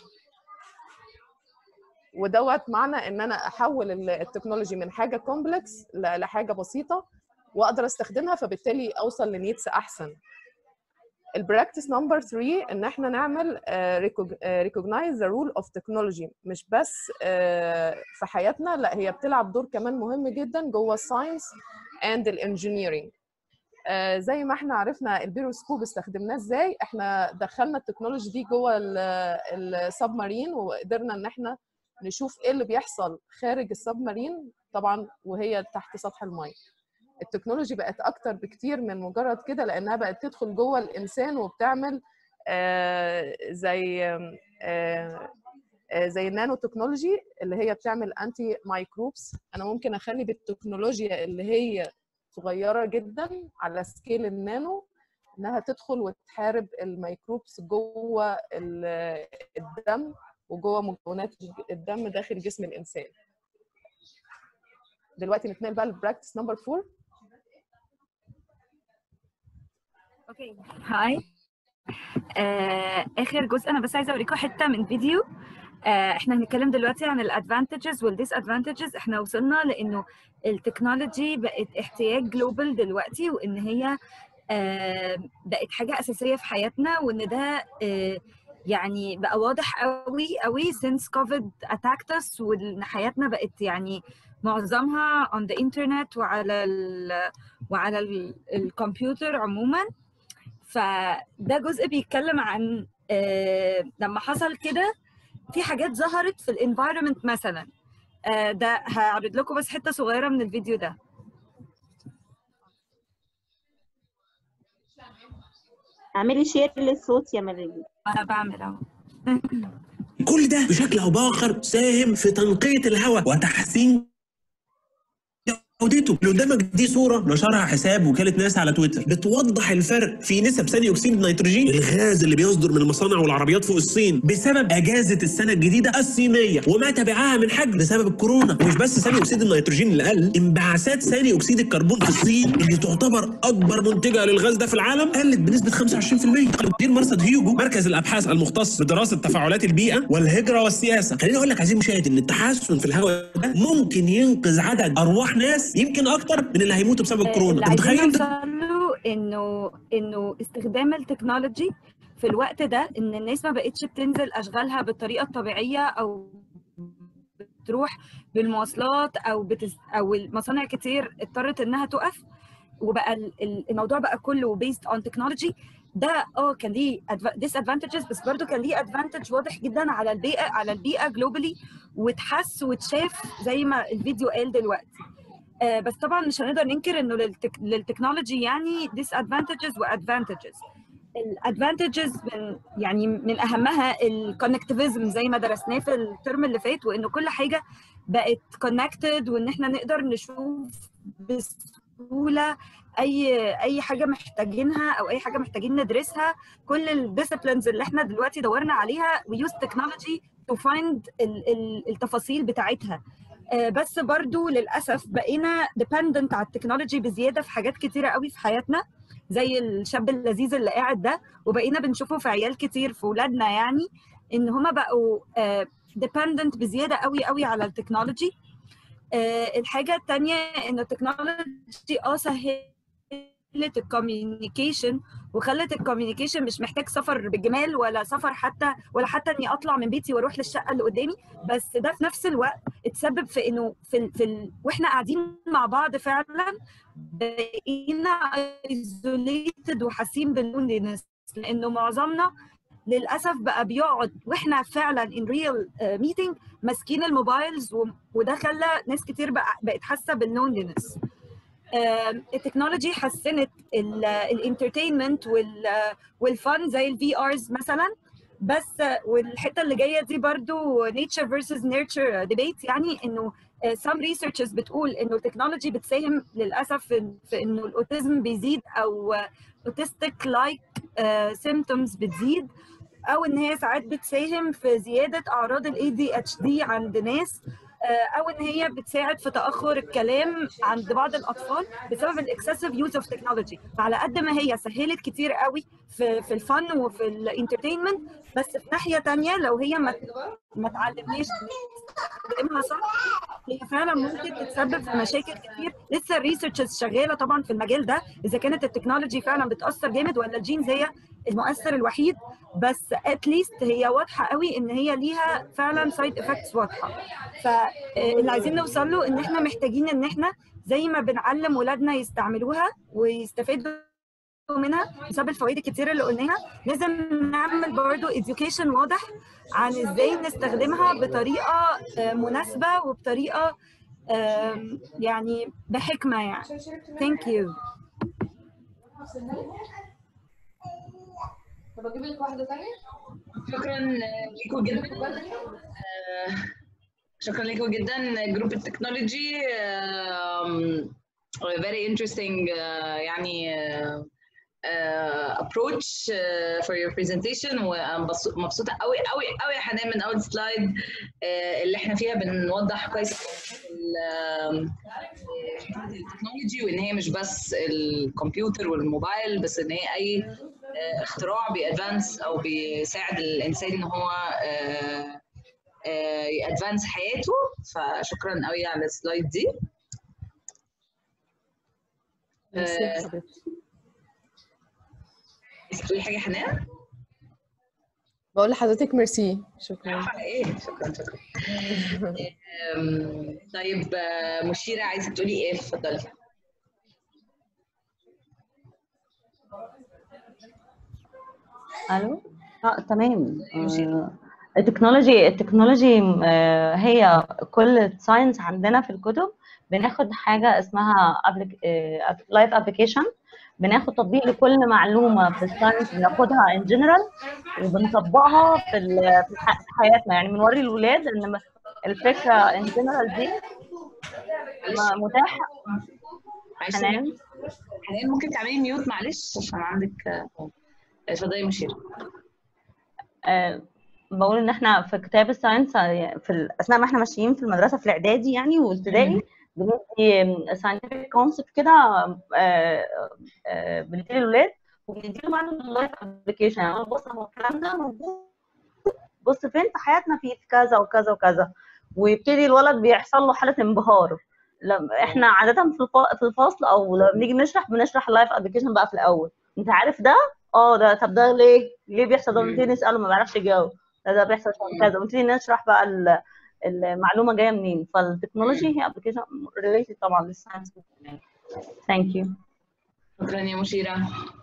ودوت معنى ان انا احول التكنولوجي من حاجه كومبلكس لحاجه بسيطه واقدر استخدمها فبالتالي اوصل لنيدز احسن البراكتس نمبر 3 ان احنا نعمل ريكوجنايز ذا رول اوف تكنولوجي مش بس في حياتنا لا هي بتلعب دور كمان مهم جدا جوه الساينس اند الانجينيرنج زي ما احنا عرفنا البيروسكوب استخدمناه ازاي احنا دخلنا التكنولوجي دي جوه السبمارين وقدرنا ان احنا نشوف ايه اللي بيحصل خارج السبمارين طبعا وهي تحت سطح الميه التكنولوجي بقت اكتر بكتير من مجرد كده لانها بقت تدخل جوه الانسان وبتعمل آه زي آه زي النانو تكنولوجي اللي هي بتعمل انتي مايكروبس انا ممكن اخلي بالتكنولوجيا اللي هي صغيره جدا على سكيل النانو انها تدخل وتحارب الميكروبس جوه الدم وجوه مكونات الدم داخل جسم الانسان دلوقتي نتنقل بقى للبراكتس نمبر 4 اوكي هاي آه، اخر جزء انا بس عايزه اوريكم حته من فيديو آه، احنا هنتكلم دلوقتي عن الادفانتجز والديس ادفانتجز احنا وصلنا لانه التكنولوجي بقت احتياج جلوبال دلوقتي وان هي آه، بقت حاجه اساسيه في حياتنا وان ده آه، يعني بقى واضح قوي قوي since COVID attacked us وان حياتنا بقت يعني معظمها on the internet وعلى ال وعلى ال الكمبيوتر عموما فده جزء بيتكلم عن آه لما حصل كده في حاجات ظهرت في الانفايرمنت مثلا آه ده هعرض لكم بس حته صغيره من الفيديو ده اعملي شير للصوت يا مريم انا بعمل اهو كل ده بشكل او باخر ساهم في تنقيه الهواء وتحسين جودته اللي قدامك دي صوره نشرها حساب وكاله ناسا على تويتر بتوضح الفرق في نسب ثاني اكسيد النيتروجين الغاز اللي بيصدر من المصانع والعربيات فوق الصين بسبب اجازه السنه الجديده الصينيه وما تبعها من حجم بسبب الكورونا ومش بس ثاني اكسيد النيتروجين اللي قل انبعاثات ثاني اكسيد الكربون في الصين اللي تعتبر اكبر منتجه للغاز ده في العالم قلت بنسبه 25% مدير مرصد هيوجو مركز الابحاث المختص بدراسه تفاعلات البيئه والهجره والسياسه خليني اقول لك عزيزي المشاهد ان التحسن في الهواء ده ممكن ينقذ عدد ارواح ناس يمكن اكتر من اللي هيموتوا بسبب الكورونا اللي انت عايزين متخيل ده نوصل له انه انه استخدام التكنولوجي في الوقت ده ان الناس ما بقتش بتنزل اشغالها بالطريقه الطبيعيه او بتروح بالمواصلات او بتس او المصانع كتير اضطرت انها تقف وبقى ال- ال- الموضوع بقى كله based on technology ده اه كان ليه disadvantages بس برضه كان ليه advantage واضح جدا على البيئه على البيئه globally واتحس واتشاف زي ما الفيديو قال دلوقتي آه بس طبعا مش هنقدر ننكر انه للتك... للتكنولوجي يعني disadvantages وادفانتجز الادفانتجز من يعني من اهمها الكونكتيفيزم زي ما درسناه في الترم اللي فات وانه كل حاجه بقت كونكتد وان احنا نقدر نشوف بسهوله اي اي حاجه محتاجينها او اي حاجه محتاجين ندرسها كل الديسيبلينز اللي احنا دلوقتي دورنا عليها we use technology to find ال- ال- التفاصيل بتاعتها آه، بس برضو للاسف بقينا dependent على التكنولوجي بزياده في حاجات كتيره قوي في حياتنا زي الشاب اللذيذ اللي قاعد ده وبقينا بنشوفه في عيال كتير في ولادنا يعني ان هما بقوا آه، dependent بزياده قوي قوي على التكنولوجي آه، الحاجه التانية ان التكنولوجي اه سهلت الكوميونيكيشن وخلت الكوميونيكيشن مش محتاج سفر بالجمال ولا سفر حتى ولا حتى اني اطلع من بيتي واروح للشقه اللي قدامي بس ده في نفس الوقت اتسبب في انه في ال... في ال... واحنا قاعدين مع بعض فعلا بقينا ايزوليتد وحاسين باللونلينس لانه معظمنا للاسف بقى بيقعد واحنا فعلا ان ريل ميتنج ماسكين الموبايلز و- وده خلى ناس كتير بقى بقت حاسه باللونلينس التكنولوجي حسنت الانترتينمنت والفن زي الفي ارز مثلا بس آه، والحته اللي جايه دي برضو nature versus nurture debate يعني انه آه، some researchers بتقول انه التكنولوجي بتساهم للاسف في في انه الاوتيزم بيزيد او اوتيستيك لايك symptoms بتزيد او ان هي ساعات بتساهم في زياده اعراض الاي دي اتش دي عند ناس آه، او ان هي بتساعد في تاخر الكلام عند بعض الاطفال بسبب الاكسسيف يوز اوف تكنولوجي فعلى قد ما هي سهلت كتير قوي في في الفن وفي الانترتينمنت بس في ناحيه تانية لو هي ما ما اتعلمناش نستخدمها صح هي فعلا ممكن تتسبب في مشاكل كتير لسه الريسيرشز شغاله طبعا في المجال ده اذا كانت التكنولوجي فعلا بتاثر جامد ولا الجينز هي المؤثر الوحيد بس اتليست هي واضحه قوي ان هي ليها فعلا سايد افكتس واضحه فاللي عايزين نوصل له ان احنا محتاجين ان احنا زي ما بنعلم ولادنا يستعملوها ويستفادوا منها بسبب الفوائد الكتير اللي قلناها لازم نعمل برضو education واضح عن ازاي نستخدمها بطريقه آه، مناسبه وبطريقه آم، يعني بحكمه يعني thank you طب اجيب لك واحده ثانيه شكرا ليكم جدا آه، شكرا لكم جدا جروب التكنولوجي um, very interesting uh, يعني uh, uh, approach uh, for your presentation ومبسوطه قوي قوي قوي يا حنان من اول سلايد uh, اللي احنا فيها بنوضح كويس ال- التكنولوجي وان هي مش بس الكمبيوتر والموبايل بس ان هي اي آه، اختراع بيادفانس او بيساعد الانسان ان هو يادفانس حياته فشكرا قوي على السلايد دي ميرسي يا آه، حبيبتي عايزة تقولي حاجه حنان؟ بقول لحضرتك ميرسي شكرا على ايه؟ شكرا شكرا آم، طيب آه، مشيره عايزه تقولي ايه؟ اتفضلي الو اه تمام آه، التكنولوجي التكنولوجي آه، هي كل ساينس عندنا في الكتب بناخد حاجه اسمها لايف ابلكيشن بناخد تطبيق لكل معلومه في الساينس بناخدها ان جنرال وبنطبقها في ال- في ح- في حياتنا يعني بنوري الولاد ان م- الفكره ان جنرال دي م- متاحه معلش حنان حنان ممكن تعملي ميوت معلش عشان عندك آه، اتفضلي يا مشيره آه، بقول ان احنا في كتاب الساينس آه، في ال- اثناء ما احنا ماشيين في المدرسه في الاعدادي يعني والابتدائي بندي ساينتفك كونسبت كده آه، آه، بندي للولاد وبنديله معانا اللايف ابلكيشن يعني بص هو الكلام ده موجود بص فين في حياتنا في في كذا وكذا وكذا ويبتدي الولد بيحصل له حاله انبهار لما احنا عاده في الف- في الفصل او لما بنيجي نشرح بنشرح اللايف ابلكيشن بقى في الاول انت عارف ده اه ده طب ده ليه ليه بيحصل ده ونبتدي نساله ما بيعرفش يجاوب ده ده بيحصل عشان كذا ونبتدي نشرح بقى ال- المعلومه جايه منين فالتكنولوجي هي ابلكيشن ريليتد طبعا للساينس ثانك يو شكرا يا مشيرة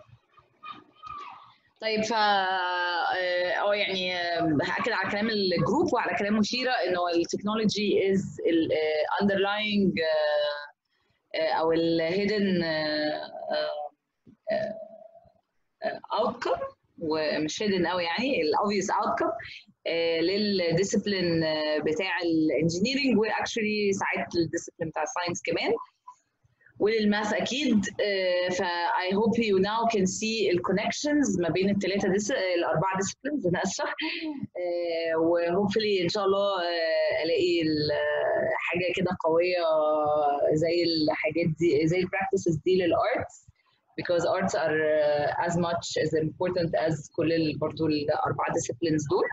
طيب فا اه آه، يعني آه، هاكد على كلام الجروب وعلى كلام مشيرة انه التكنولوجي از ال آه، underlying آه، آه، او ال hidden آه، آه، آه، outcome ومش hidden قوي يعني ال obvious outcome آه، للديسيبلين آه، بتاع الانجينيرنج واكشولي ساعات الديسيبلين بتاع الساينس كمان وللماث اكيد ف I hope you now can see ال connections ما بين الثلاثه ديس الاربعه disciplines انا اسفه آه، و hopefully ان شاء الله آه، الاقي ال- حاجه كده قويه زي الحاجات دي زي البراكتسز دي للارتس because arts are uh, as much as important as كل ال- برضو الاربعه disciplines دول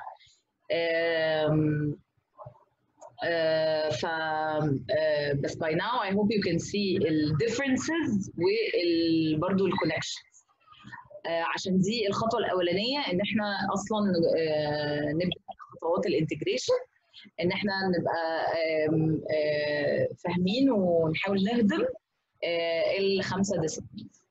um, آه، ف آه، بس by now I hope you can see ال differences وال برضه ال connections آه، عشان دي الخطوة الأولانية إن إحنا أصلا آه، نبدأ خطوات الانتجريشن إن إحنا نبقى آم، آه، فاهمين ونحاول نهضم آه، الخمسة disciplines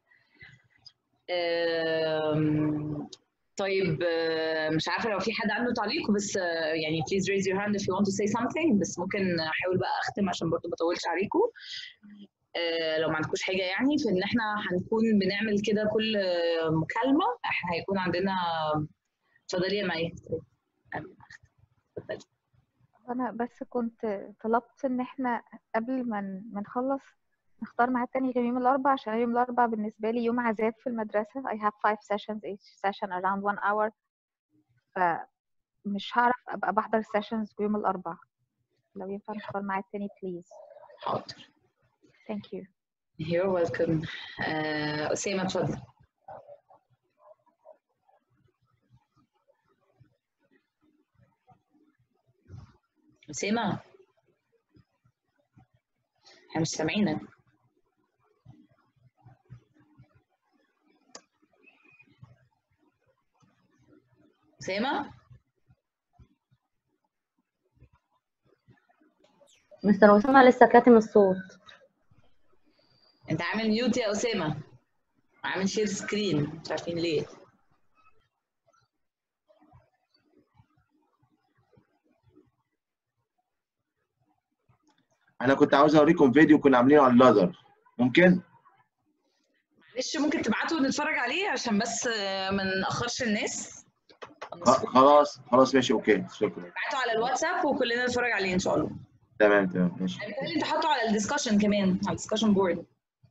آم، طيب آه، مش عارفه لو في حد عنده تعليق بس آه، يعني please raise your hand if you want to say something بس ممكن احاول بقى اختم عشان برضو ما اطولش عليكم آه، لو ما عندكوش حاجه يعني في ان احنا هنكون بنعمل كده كل آه، مكالمه احنا هيكون عندنا اتفضلي يا مي اتفضلي انا بس كنت طلبت ان احنا قبل ما ن- ما نخلص نختار ميعاد تاني غير يوم الاربعاء عشان يوم الاربعاء بالنسبه لي يوم عذاب في المدرسه I have five sessions each session around one hour فمش هعرف ابقى بحضر sessions يوم الاربعاء لو ينفع نختار ميعاد تاني please حاضر thank you you're welcome آه، اسامه اتفضل اسامه احنا مش سامعينك اسامه مستر أسامة لسه كاتم الصوت انت عامل ميوت يا اسامه عامل شير سكرين مش عارفين ليه انا كنت عاوز اوريكم فيديو كنا عاملينه على اللادر ممكن معلش ممكن تبعتوا نتفرج عليه عشان بس آه، ما ناخرش الناس خ- خلاص خلاص ماشي اوكي شكرا ابعتوا على الواتساب وكلنا نتفرج عليه ان شاء الله تمام تمام ماشي بالتالي انت حاطه على الديسكشن كمان على الديسكشن بورد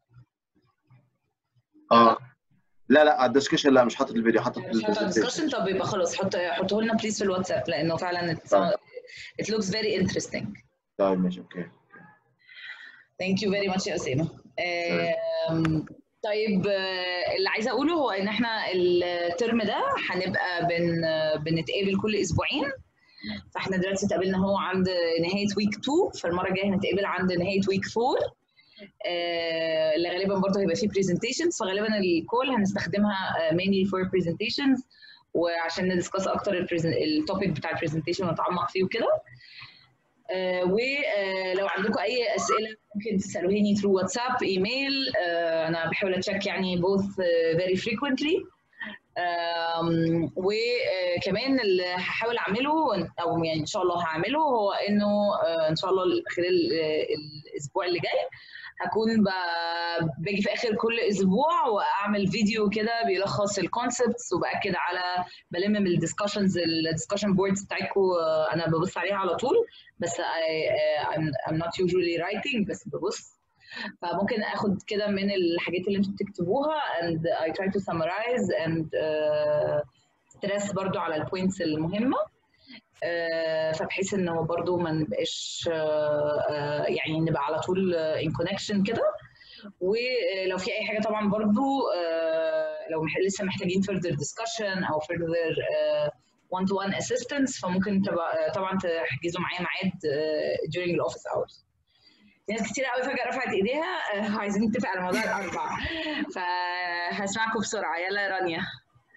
اه لا لا على الدسكشن لا مش حاطط الفيديو حاطط مش حاطه على البرزنتيشن الديسكشن طب يبقى خلاص حط حطه لنا بليز في الواتساب لانه فعلا it's, طيب. it looks very interesting طيب ماشي اوكي Thank you very much يا أسامة. آم، طيب آه، اللي عايزة أقوله هو إن إحنا الترم ده هنبقى بن بنتقابل كل أسبوعين فإحنا دلوقتي اتقابلنا هو عند نهاية ويك 2 فالمرة الجاية هنتقابل عند نهاية ويك 4 آه، اللي غالبا برضه هيبقى فيه برزنتيشنز فغالبا الكول هنستخدمها آه، mainly for presentations وعشان ندسكس اكتر التوبيك بتاع البرزنتيشن ونتعمق فيه وكده آه، ولو عندكم اي اسئله ممكن تسالوهاني through واتساب ايميل آه، انا بحاول اتشيك يعني both آه، very frequently آم، وكمان اللي هحاول اعمله او يعني ان شاء الله هعمله هو انه آه، ان شاء الله خلال آه، الاسبوع اللي جاي هكون ب- باجي في اخر كل اسبوع واعمل فيديو كده بيلخص الكونسبتس وباكد على بلم من الدiscussions الدiscussion بوردز بتاعتكم آه، انا ببص عليها على طول بس I, uh, I'm, I'm not usually writing بس ببص فممكن اخد كده من الحاجات اللي انتوا بتكتبوها and I try to summarize and uh, stress برضو على البوينتس المهمة آه، فبحيث انه برضو ما نبقاش آه، آه، يعني نبقى على طول آه، in connection كده ولو في اي حاجه طبعا برضو آه، لو مح- لسه محتاجين further discussion او further آه، one to one assistance فممكن تبقى طبعا تحجزوا معايا ميعاد آه، during the office hours في ناس كتير قوي فجأة رفعت ايديها آه، عايزين نتفق على موضوع الأربع فهسمعكم بسرعة يلا يا رانيا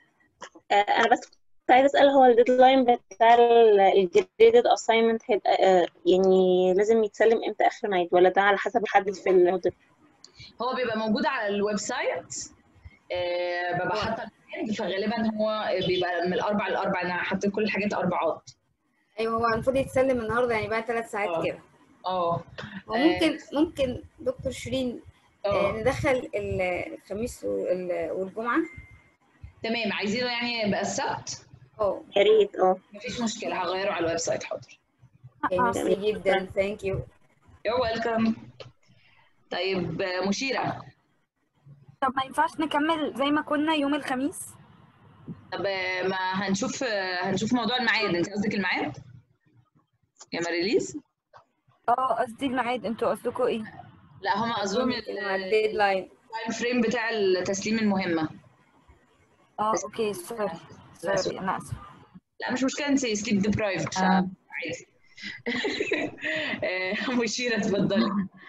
آه، انا بس كنت عايزه اسال هو الديدلاين بتاع الجريدد اساينمنت هيبقى آه، يعني لازم يتسلم امتى اخر ميعاد ولا ده على حسب محدد في الموديل هو بيبقى موجود على الويب سايت آه، ببقى حاطه الميعاد فغالبا هو بيبقى من الاربع للاربع انا حطيت كل الحاجات اربعات ايوه هو المفروض يتسلم النهارده يعني بعد ثلاث ساعات اه كده اه وممكن ممكن دكتور شيرين آه، اه ندخل الخميس وال- والجمعة تمام عايزينه يعني يبقى السبت اه يا ريت اه مفيش مشكله هغيره على الويب سايت حاضر اوكي ميرسي جدا ثانك يو يو ويلكم طيب آه، مشيره طب ما ينفعش نكمل زي ما كنا يوم الخميس طب آه، ما هنشوف آه، هنشوف موضوع الميعاد انت قصدك الميعاد يا ماريليز اه قصدي الميعاد انتوا قصدكم ايه لا هما قصدهم الديدلاين التايم فريم بتاع تسليم المهمه اه اوكي سوري سوري انا اسفه لا مش مشكله انت سليب ديبرايفد عادي آه، مشيره اتفضلي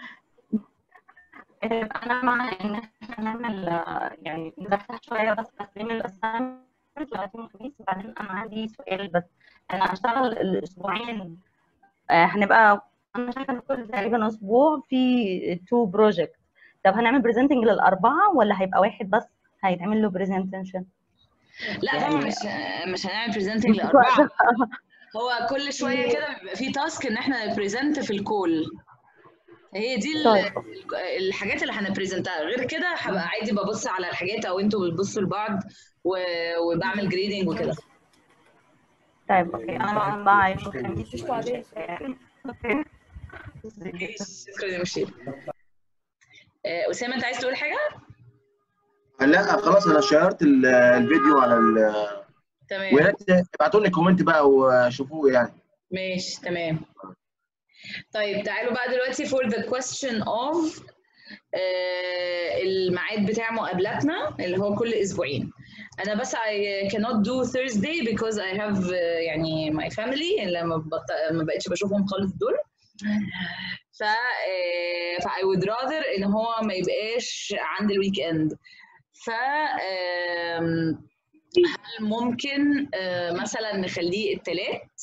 انا مع ان احنا نعمل آه، يعني نفتح شويه بس تسليم الاسايمنت لغايه يوم الخميس وبعدين انا عندي سؤال بس انا هشتغل الاسبوعين آه، هنبقى انا شايفه ان كل تقريبا اسبوع في تو بروجكت طب هنعمل برزنتنج للاربعه ولا هيبقى واحد بس هيتعمل له برزنتيشن لا طبعا يعني- مش مش هنعمل بريزنتنج مش لاربعه وقت. هو كل شويه كده بيبقى في تاسك ان احنا نبريزنت في الكول هي دي ال- طيب. ال- الحاجات اللي هنبريزنتها غير كده هبقى عادي ببص على الحاجات او انتوا بتبصوا لبعض و- وبعمل جريدنج وكده طيب اوكي انا مع مع يوم الخميس اوكي شكرا يا مشير آه، اسامه انت عايز تقول حاجه؟ لا خلاص انا شيرت ال- الفيديو على ال تمام ويا ريت ابعتوا لي كومنت بقى وشوفوه يعني ماشي تمام طيب تعالوا بقى دلوقتي for the question of آه، الميعاد بتاع مقابلاتنا اللي هو كل اسبوعين انا بس I cannot do Thursday because I have آه، يعني my family اللي ما بط... ما بقتش بشوفهم خالص دول ف آه، ف I would rather ان هو ما يبقاش عند الويك اند ف آم، هل ممكن آه، مثلا نخليه التلات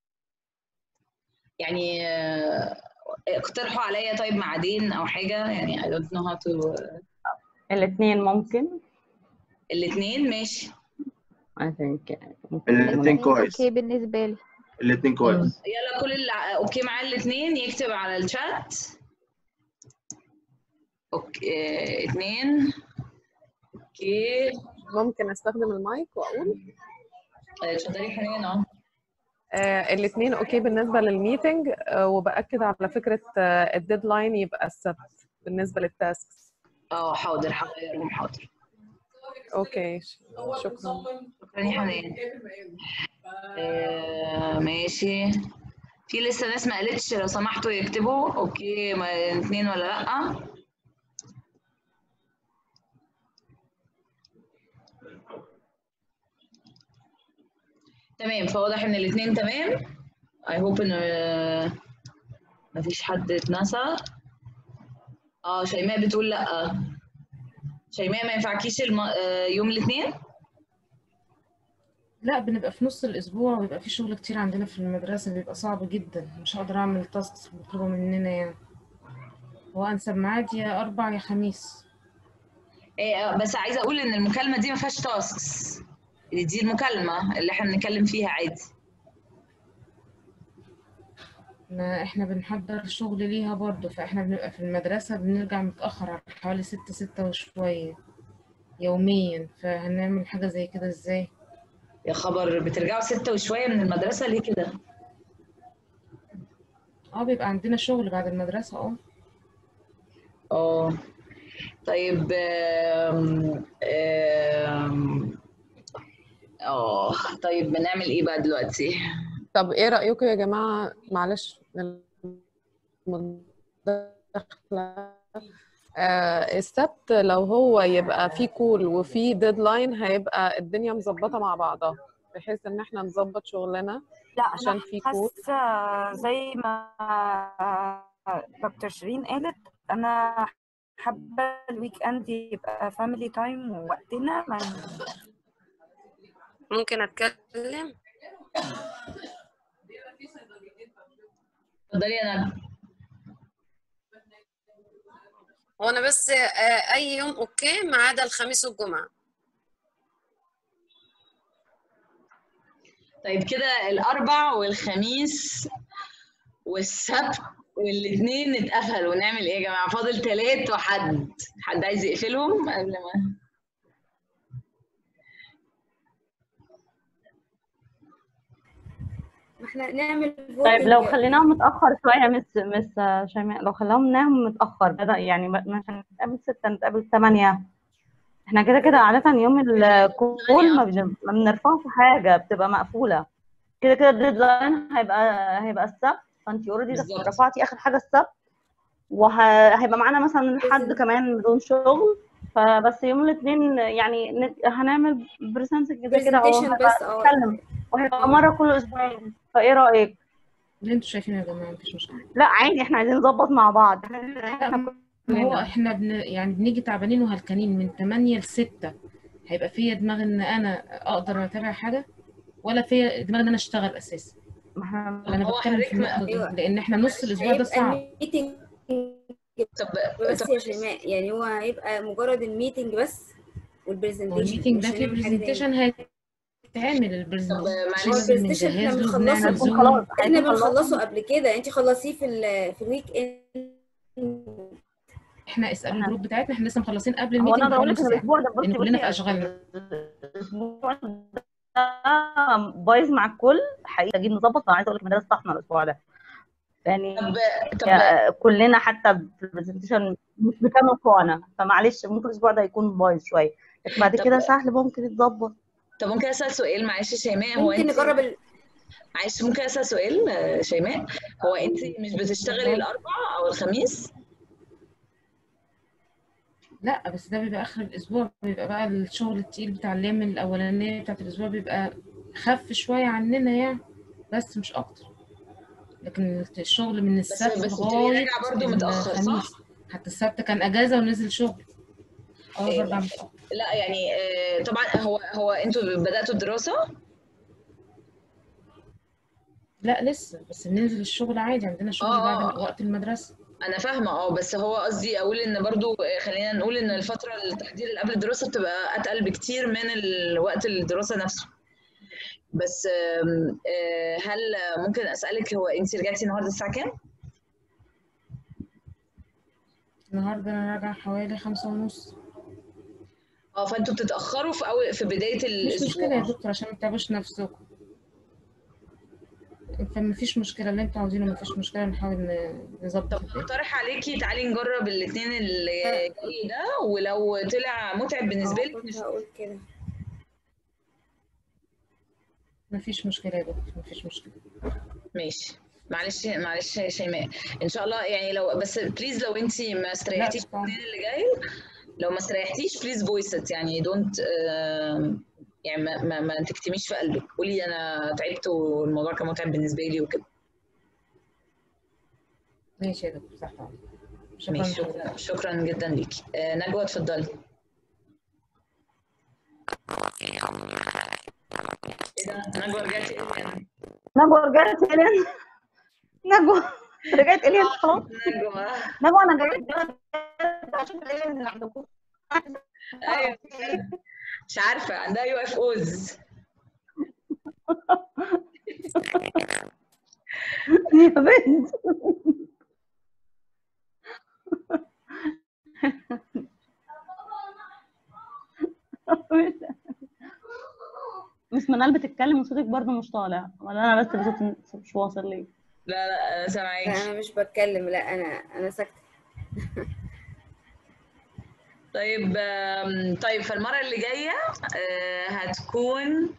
يعني آه، اقترحوا عليا طيب ميعادين او حاجه يعني I don't know how to الاثنين ممكن الاثنين ماشي I think ممكن الاثنين كويس اوكي بالنسبه لي الاثنين كويس يلا كل اللي ع- اوكي معاه الاثنين يكتب على الشات اوكي آه، اثنين اوكي ممكن استخدم المايك واقول آه، اتفضلي حنين اه آه الاثنين اوكي بالنسبه للميتنج آه وباكد على فكره آه الديدلاين يبقى السبت بالنسبه للتاسكس اه حاضر هغيرهم حاضر اوكي شكرا شكرا يا حنين آه، ماشي في لسه ناس ما قالتش لو سمحتوا يكتبوا اوكي ما اثنين ولا لا تمام فواضح ان الاثنين تمام I hope ان آه، مفيش حد اتنسى اه شيماء بتقول لا شيماء ما ينفعكيش الم... آه، يوم الاثنين لا بنبقى في نص الأسبوع ويبقى في شغل كتير عندنا في المدرسة بيبقى صعب جدا مش هقدر أعمل التاسكس المطلوبة مننا يعني هو أنسب ميعاد يا أربع يا خميس إيه، بس عايزه اقول ان المكالمه دي ما فيهاش تاسكس دي المكالمه اللي احنا بنتكلم فيها عادي ما احنا بنحضر شغل ليها برضه فاحنا بنبقى في المدرسة بنرجع متأخر على حوالي ستة ستة وشوية يوميا فهنعمل حاجة زي كده ازاي يا خبر بترجعوا ستة وشويه من المدرسه ليه كده اه بيبقى عندنا شغل بعد المدرسة اه اه طيب آم، آم، اه طيب بنعمل ايه بقى دلوقتي طب ايه رأيكم يا جماعة معلش المداخلة آه السبت لو هو يبقى في كول وفي ديدلاين هيبقى الدنيا مظبطة مع بعضها بحيث ان احنا نظبط شغلنا لا عشان انا في كول حاسه زي ما دكتور شيرين قالت انا حابه الويك اند يبقى فاميلي تايم ووقتنا ما ممكن اتكلم اتفضلي يا ندى هو انا بس آه، اي يوم اوكي ما عدا الخميس والجمعه طيب كده الاربع والخميس والسبت والاثنين اتقفلوا ونعمل ايه يا جماعه فاضل تلات وحد حد عايز يقفلهم قبل ما ما احنا نعمل طيب لو voting. خليناهم متأخر شوية مس مس شيماء لو خليناهم متأخر بدأ يعني ب- مثلا نتقابل ستة نتقابل ثمانية احنا كده كده عادة يوم الكول ما بن- ما بنرفعش حاجة بتبقى مقفولة كده كده الديدلاين هيبقى هيبقى السبت فانت اوريدي بالظبط. رفعتي آخر حاجة السبت وهيبقى معانا مثلا حد كمان بدون شغل فبس يوم الاثنين يعني نت- هنعمل برزنتنج كده كده او Presentation هبقى بس، اه. نتكلم وهيبقى مرة كل أسبوعين فإيه رأيك؟ اللي انتوا شايفينه يا جماعه مفيش مشكله لا عادي احنا عايزين نظبط مع بعض احنا ما هو كلنا. احنا بن يعني بنيجي تعبانين وهلكانين من 8 ل 6 هيبقى فيا دماغ ان انا اقدر اتابع حاجه ولا فيا دماغ ان انا اشتغل اساسا ولا انا هو بتكلم في حضرتك النقطه دي أيوة. لان احنا نص الاسبوع ده هيبقى صعب الميتنج طب بس طب يا شيماء يعني هو هيبقى مجرد الميتنج بس والبرزنتيشن والميتنج ده مش فيه هنعمل حاجة برزنتيشن هيتعمل البرزنتيشن هو لازم البرزنتيشن احنا نجهز له بنخلصه بنعمل هيكون زوم خلاص احنا هيكون بنخلصه خلصنا قبل كده انت خلصيه في ال في الويك اند احنا اسالوا احنا الجروب بتاعتنا احنا لسه مخلصين قبل هو انا الميتنج اقدر بحوالي اقول نص لك ان ساعه الاسبوع ده لان بصي بصي كلنا في اشغالنا الاسبوع ده بايظ مع الكل حقيقي محتاجين نظبط انا عايزه اقول لك المدارس طحنه الاسبوع ده يعني طب طب يا- كلنا حتى في البرزنتيشن مش بكامل قوانا فمعلش ممكن الاسبوع ده يكون بايظ شويه لكن بعد طب كده سهل ممكن يتظبط طب ممكن اسال سؤال معلش يا شيماء هو ممكن انت نجرب ال... معلش ممكن اسال سؤال آه، شيماء هو انت مش بتشتغلي الاربع او الخميس لا بس ده بيبقى اخر الاسبوع بيبقى بقى الشغل التقيل بتاع الايام الاولانيه بتاعت الاسبوع بيبقى خف شويه عننا يعني بس مش اكتر لكن الشغل من بس السبت بس بتبقي لغايه راجعه برضه متاخر الخميس صح؟ حتى السبت كان اجازه ونزل شغل اه إيه، برجع متاخر لا يعني آه، طبعا هو هو انتوا بداتوا الدراسه لا لسه بس بننزل الشغل عادي عندنا شغل اه بعد اه وقت المدرسه انا فاهمه اه بس هو قصدي اقول ان برضو آه، خلينا نقول ان الفتره التحضير اللي قبل الدراسه بتبقى اتقل بكتير من ال- وقت الدراسه نفسه بس آم، آه، هل ممكن اسالك هو انت رجعتي النهارده الساعه كام؟ النهارده انا راجعه حوالي خمسة ونص اه فانتوا بتتاخروا في أول في بدايه مش مشكله يا الاسبوع دكتور عشان ما تتعبوش نفسكم فما فيش مشكله اللي انتوا عاوزينه ما فيش مشكله نحاول ن- نظبط الدنيا اقترح عليكي تعالي نجرب الاثنين اللي جاي ده ولو طلع متعب بالنسبه لك كنت هقول كده ما فيش مشكله يا دكتور ما فيش مشكله ماشي معلش معلش يا شيماء ان شاء الله يعني لو بس بليز لو انت ما استريحتيش طبعاً. الاثنين اللي جاي لو ما استريحتيش بليز فويس ات يعني دونت يعني ما, ما, ما تكتميش في قلبك قولي انا تعبت والموضوع كان متعب بالنسبه لي وكده ماشي يا دكتور تحت امرك شكرا ماشي لحضرتك شكرا, شكرا جدا ليكي آه، نجوى اتفضلي ايه ده نجوى رجعتي إيه؟ نجوى رجعت الين نجوى رجعت الين خلاص نجوى نجوى انا جاية اشوف الين اللي عندكم ايوه مش عارفه عندها يو اف اوز يا بنت مش منال بتتكلم وصوتك برضه مش طالع ولا انا بس بصوتي مش واصل لي لا لا انا لا سامعاكي انا مش بتكلم لا انا انا ساكته طيب آم، طيب فالمرة اللي جاية آه، هتكون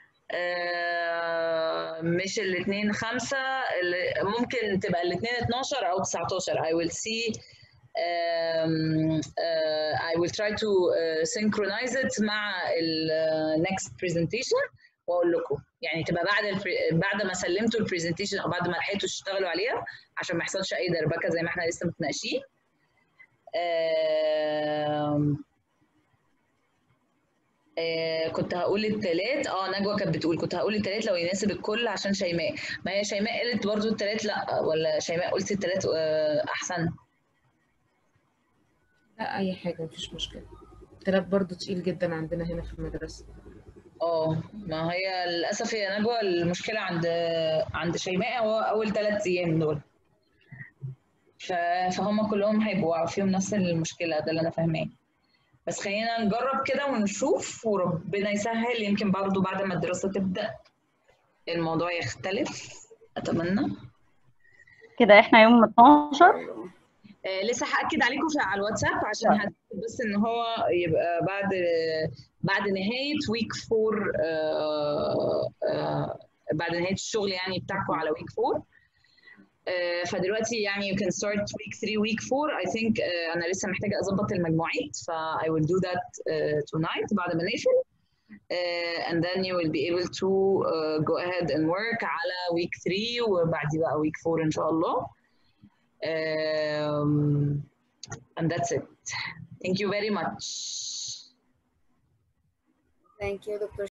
آه، مش الاثنين خمسة اللي- ممكن تبقى الاثنين 12 أو 19 I will see um, uh, I will try to uh, synchronize it مع ال uh, next presentation واقول لكم يعني تبقى بعد البري... بعد ما سلمتوا البرزنتيشن او بعد ما لحقتوا تشتغلوا عليها عشان ما يحصلش اي دربكه زي ما احنا لسه متناقشين آم، آه كنت هقول التلات اه نجوى كانت بتقول كنت هقول التلات لو يناسب الكل عشان شيماء ما هي شيماء قالت برضو التلات لا ولا شيماء قلت التلات آه احسن لا اي حاجه مفيش مشكله التلات برضو تقيل جدا عندنا هنا في المدرسه اه ما هي للاسف يا نجوى المشكله عند عند شيماء هو اول ثلاث ايام دول ف... فهم كلهم هيبقوا فيهم نفس المشكله ده اللي انا فاهماه بس خلينا نجرب كده ونشوف وربنا يسهل يمكن برضو بعد ما الدراسه تبدا الموضوع يختلف اتمنى كده احنا يوم 12 آه لسه هاكد عليكم في على الواتساب عشان هتأكد بس ان هو يبقى بعد بعد نهايه ويك 4 آه آه بعد نهايه الشغل يعني بتاعكم على ويك 4 uh, فدلوقتي يعني you can start week 3 week 4 I think uh, انا لسه محتاجه اظبط المجموعات ف I will do that uh, tonight بعد ما نقفل uh, and then you will be able to uh, go ahead and work على week 3 وبعدي بقى week 4 ان شاء الله um, and that's it thank you very much Thank you, Dr.